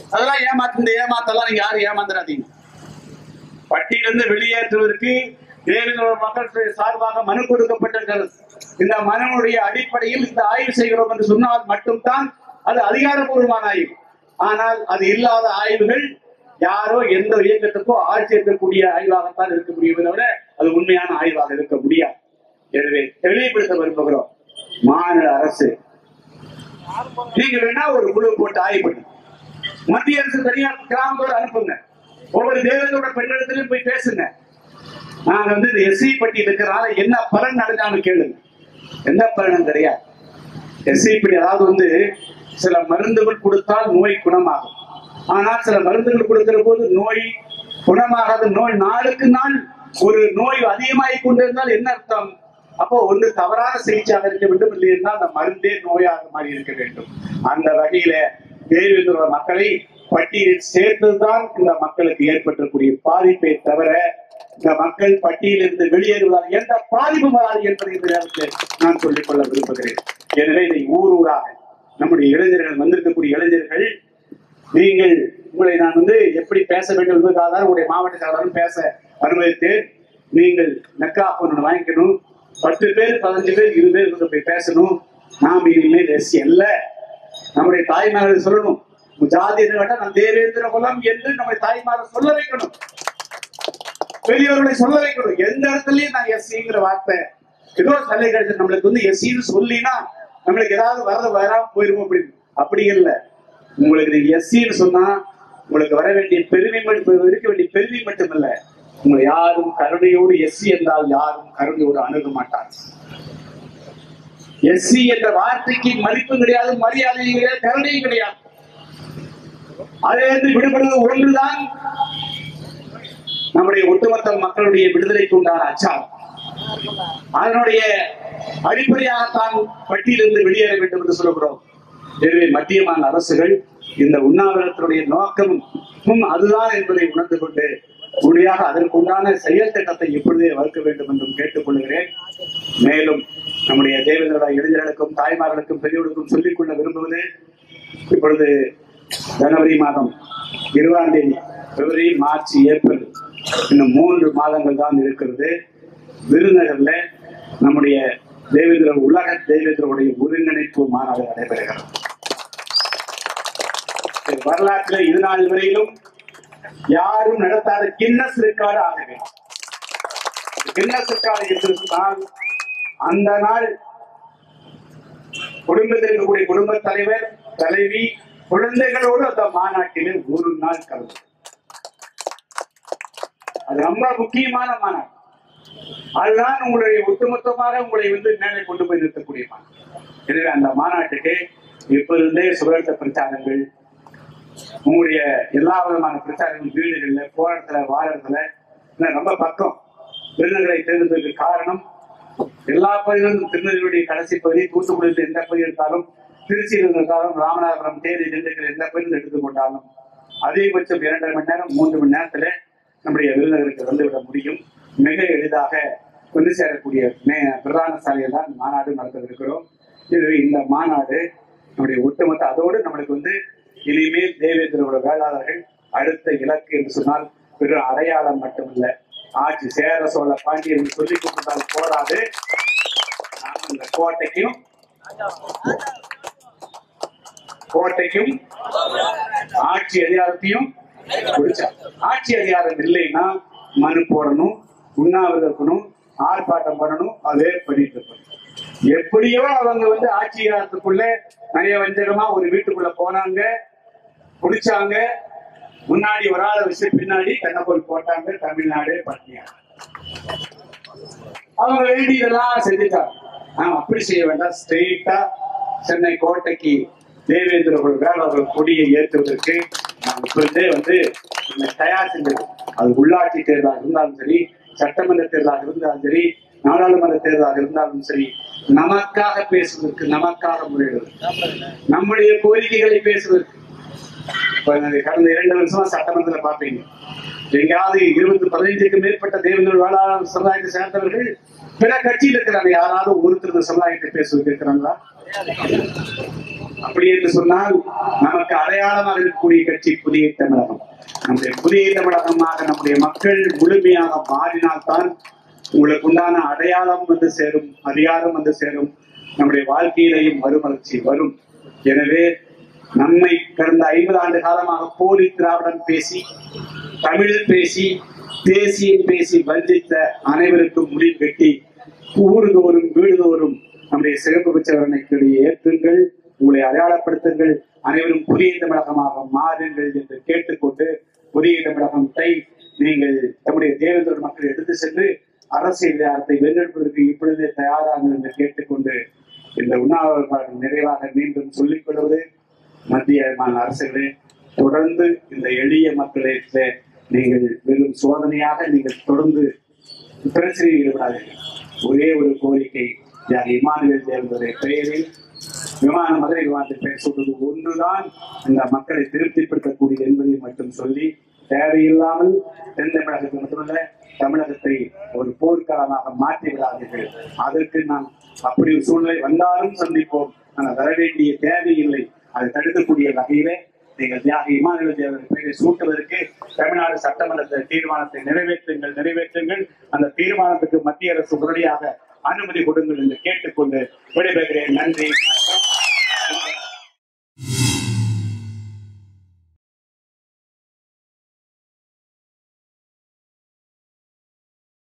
அதெல்லாம் ஏமாத்து இந்த ஏமாத்தெல்லாம் நீங்க யாரும் ஏமாந்துடாதீங்க பட்டியலிருந்து வெளியேற்றுவதற்கு தேவேந்திர மக்கள் சார்பாக மனு கொடுக்கப்பட்டிருக்கிறது இந்த மனுடைய அடிப்படையில் இந்த ஆய்வு செய்கிறோம் என்று சொன்னால் மட்டும்தான் அது அதிகாரப்பூர்வமான ஆய்வு ஆனால் அது இல்லாத ஆய்வுகள் யாரோ எந்த இயக்கத்துக்கோ ஆட்சி இருக்கக்கூடிய ஆய்வாகத்தான் இருக்க முடியுமே தவிர அது உண்மையான ஆய்வாக இருக்க முடியாது எனவே தெளிவுபடுத்த விரும்புகிறோம் மாநில அரசு நீங்க வேணா ஒரு குழு போட்டு ஆய்வு பண்ணுங்க மத்திய அரசு தனியார் கிராமத்தோட அனுப்புங்க ஒவ்வொரு தேவதோட பெண்ணிடத்திலும் போய் பேசுங்க நாங்க வந்து இந்த எஸ்சி பட்டி இருக்கிறனால என்ன பலன் நடந்தான்னு கேளுங்க எந்த பலனும் கிடையாது எஸ்சி பட்டி அதாவது வந்து சில மருந்துகள் கொடுத்தால் நோய் குணமாகும் ஆனால் சில மருந்துகள் கொடுக்கிற போது நோய் குணமாகாத நோய் நாளுக்கு நாள் ஒரு நோய் அதிகமாகிக் கொண்டிருந்தால் என்ன அர்த்தம் அப்போ ஒன்று தவறான சிகிச்சையாக இருக்க வேண்டும் இல்லை என்றால் அந்த மருந்தே நோயாக மாறி இருக்க வேண்டும் அந்த வகையில தேவேந்திர மக்களை பட்டியலில் சேர்த்துதான் இந்த மக்களுக்கு ஏற்பட்டிருக்கூடிய பாதிப்பை தவிர இந்த மக்கள் பட்டியலிருந்து வெளியேறுவதால் எந்த பாதிப்பும் வராது என்பதை இந்த நேரத்தில் நான் சொல்லிக் கொள்ள விரும்புகிறேன் எனவே இதை ஊர் ஊராக நம்முடைய இளைஞர்கள் வந்திருக்கக்கூடிய இளைஞர்கள் நீங்கள் உங்களை நான் வந்து எப்படி பேச வேண்டும் என்பதற்காக தான் உங்களுடைய மாவட்ட செயலாளரும் பேச அனுமதித்து நீங்கள் நக்கா ஒன்று வாங்கிக்கணும் பத்து பேர் பதினஞ்சு பேர் இருபது பேர் இருந்து போய் பேசணும் நாம் இனிமேல் எஸ்சி அல்ல நம்முடைய தாய்மார்கள் சொல்லணும் உங்க ஜாதி என்று கேட்டா நம் தேவேந்திர குலம் என்று நம்முடைய தாய்மார்கள் சொல்ல வைக்கணும் பெரியவர்களை சொல்ல வைக்கணும் எந்த இடத்துலயும் நான் எஸ்சிங்கிற வார்த்தை ஏதோ சலுகை கிடைச்சது நம்மளுக்கு வந்து எஸ்சின்னு சொல்லினா நம்மளுக்கு ஏதாவது வரது வராம போயிருவோம் அப்படின்னு அப்படி இல்லை உங்களுக்கு நீங்க எஸ்சின்னு சொன்னா உங்களுக்கு வர வேண்டிய பெருமை மட்டும் இருக்க வேண்டிய பெருமை மட்டுமல்ல உங்களை யாரும் கருணையோடு எஸ்சி என்றால் யாரும் கருணையோடு அணுக மாட்டார் எஸ்சி என்ற வார்த்தைக்கு மதிப்பும் கிடையாது மரியாதையும் கிடையாது கருணையும் கிடையாது அதிலிருந்து விடுபடுவது ஒன்றுதான் நம்முடைய ஒட்டுமொத்த மக்களுடைய விடுதலைக்கு உண்டான அச்சாரம் அதனுடைய அடிப்படையாகத்தான் பட்டியலிருந்து வெளியேற வேண்டும் என்று சொல்லுகிறோம் எனவே மத்திய மாநில அரசுகள் இந்த உண்ணாவிரத்தினுடைய நோக்கமும் அதுதான் என்பதை உணர்ந்து கொண்டு உறுதியாக அதற்குண்டான செயல் திட்டத்தை இப்பொழுதே வகுக்க வேண்டும் என்றும் கேட்டுக்கொள்கிறேன் மேலும் நம்முடைய தேவேந்திர இளைஞர்களுக்கும் தாய்மார்களுக்கும் பெரியவர்களுக்கும் சொல்லிக்கொள்ள விரும்புவது இப்பொழுது ஜனவரி மாதம் இருபதாம் தேதி பிப்ரவரி மார்ச் ஏப்ரல் இன்னும் மூன்று மாதங்கள் தான் இருக்கிறது விருதுநகர்ல நம்முடைய தேவேந்திர உலக தேவேந்திரவுடைய ஒருங்கிணைப்பு மாநாடு நடைபெறுகிறது இது வரலாற்றில் இது நாள் வரையிலும் யாரும் நடத்தாத கின்னஸ் ரெக்கார்டு ஆக வேண்டும் கின்னஸ் ரெக்கார்டு என்று சொன்னால் அந்த நாள் குடும்பத்தில் இருக்கக்கூடிய குடும்ப தலைவர் தலைவி குழந்தைகளோடு அந்த மாநாட்டிலே ஒரு நாள் கலந்து அது ரொம்ப முக்கியமான மாநாடு அதுதான் உங்களுடைய ஒட்டுமொத்தமாக உங்களை வந்து மேலே கொண்டு போய் நிறுத்தக்கூடிய மாநாடு எனவே அந்த மாநாட்டுக்கு இப்ப இருந்தே சுதந்திர பிரச்சாரங்கள் உங்களுடைய எல்லா விதமான பிரச்சாரங்கள் வீடுகள்ல போராட்டத்துல வாரத்துல இன்னும் ரொம்ப பக்கம் விருதுகளை தேர்ந்ததுக்கு காரணம் எல்லா பகுதிகளிலும் திருநெல்வேலியுடைய கடைசி பகுதி தூத்துக்குடியில் எந்த பகுதி எடுத்தாலும் திருச்சியில் இருந்தாலும் ராமநாதபுரம் தேனி திண்டுக்கல் எந்த பகுதியில் எடுத்துக்கொண்டாலும் அதிகபட்சம் இரண்டரை மணி நேரம் மூன்று மணி நேரத்துல நம்முடைய விருதுநகருக்கு வந்துவிட முடியும் மிக எளிதாக கொண்டு சேரக்கூடிய மே- பிரதான சாலையில் தான் மாநாடு நடத்தவிருக்கிறோம் இது இந்த மாநாடு நம்முடைய ஒட்டுமொத்த அதோடு நம்மளுக்கு வந்து இனிமேல் தேவேந்திரோட வேளாளர்கள் அடுத்த இலக்கு என்று சொன்னால் வெறும் அடையாளம் மட்டுமல்ல ஆட்சி சேர சோழ பாண்டியர்கள் சொல்லிக் கொடுத்தால் போராது நாம இந்த கோட்டைக்கும் கோட்டைக்கும் ஆட்சி அதிகாரத்தையும் கொடுத்தா ஆட்சி அதிகாரம் இல்லைன்னா மனு போடணும் உண்ணாவிரதம் இருக்கணும் ஆர்ப்பாட்டம் பண்ணணும் அதே பண்ணிட்டு இருக்கணும் எப்படியோ அவங்க வந்து ஆட்சி அதிகாரத்துக்குள்ள நிறைய வஞ்சகமா ஒரு வீட்டுக்குள்ள போனாங்க குடிச்சாங்க முன்னாடி ஒரு ஆளை வச்சு பின்னாடி கண்ணப்போல் போட்டாங்க தமிழ்நாடு பட்டினியா அவங்க வேண்டியதெல்லாம் செஞ்சுட்டாங்க நாம அப்படி செய்ய வேண்டாம் ஸ்ட்ரெயிட்டா சென்னை கோட்டைக்கு தேவேந்திர வேளாளர்கள் கொடியை ஏற்றுவதற்கு நாம் இப்பொழுதே வந்து நம்ம தயார் செஞ்சது அது உள்ளாட்சி தேர்தலாக இருந்தாலும் சரி சட்டமன்ற தேர்தலாக இருந்தாலும் சரி நாடாளுமன்ற தேர்தலாக இருந்தாலும் சரி நமக்காக பேசுவதற்கு நமக்காக முறையிடுவது நம்முடைய கோரிக்கைகளை பேசுவதற்கு இப்ப இந்த கடந்த இரண்டு வருஷமா சட்டமன்றத்துல பாப்பீங்க எங்கேயாவது இருபது பதினைந்துக்கு மேற்பட்ட தேவங்கள் வேளாண் சமுதாயத்தை சேர்ந்தவர்கள் பிற கட்சியில் இருக்கிறாங்க யாராவது ஒருத்தர் இந்த சமுதாயத்தை பேசுவது இருக்கிறாங்களா அப்படி என்று சொன்னால் நமக்கு அடையாளமாக இருக்கக்கூடிய கட்சி புதிய தமிழகம் நம்முடைய புதிய தமிழகமாக நம்முடைய மக்கள் முழுமையாக மாறினால்தான் உங்களுக்கு உண்டான அடையாளம் வந்து சேரும் அதிகாரம் வந்து சேரும் நம்முடைய வாழ்க்கையிலையும் மறுமலர்ச்சி வரும் எனவே நம்மை கடந்த ஐம்பது ஆண்டு காலமாக போலி திராவிடம் பேசி தமிழ் பேசி தேசியம் பேசி வஞ்சித்த அனைவருக்கும் முடிவு கட்டி ஊருதோறும் வீடுதோறும் நம்முடைய சிறப்பு பெற்றவர்களை ஏற்றுங்கள் உங்களை அடையாளப்படுத்துங்கள் அனைவரும் புதிய தமிழகமாக மாறுங்கள் என்று கேட்டுக்கொண்டு புதிய தமிழகத்தை நீங்கள் நம்முடைய தேவேந்திர மக்கள் எடுத்து சென்று அரசியல் அதிகாரத்தை வென்றெடுப்பதற்கு இப்பொழுதே தயாராக என்று கேட்டுக்கொண்டு இந்த உண்ணாவிரதம் நிறைவாக மீண்டும் சொல்லிக் கொள்வது மத்திய மாநில அரசுகளே தொடர்ந்து இந்த எளிய மக்களுக்கு நீங்கள் வெறும் சோதனையாக நீங்கள் தொடர்ந்து பிரச்சனையில் ஈடுபடாதீர்கள் ஒரே ஒரு கோரிக்கை யார் இமானுவேல் தேவனுடைய பெயரில் விமான மதுரை விமானத்தில் பெயர் சொல்வது ஒன்றுதான் இந்த மக்களை திருப்திப்படுத்தக்கூடியது என்பதை மட்டும் சொல்லி தேவையில்லாமல் தென் தமிழகத்தில் மட்டுமல்ல தமிழகத்தை ஒரு போர்க்காலமாக மாற்றி விடாதீர்கள் அதற்கு நாம் அப்படி ஒரு சூழ்நிலை வந்தாலும் சந்திப்போம் ஆனால் வர வேண்டிய தேவையில்லை அதை தடுக்கக்கூடிய வகையிலே நீங்கள் தியாகி இமானுவேல் தேவன் பெயரை சூட்டுவதற்கு தமிழ்நாடு சட்டமன்ற தீர்மானத்தை நிறைவேற்றுங்கள் நிறைவேற்றுங்கள் அந்த தீர்மானத்துக்கு மத்திய அரசு உடனடியாக அனுமதி கொடுங்கள் என்று கேட்டுக்கொண்டு விடைபெறுகிறேன் நன்றி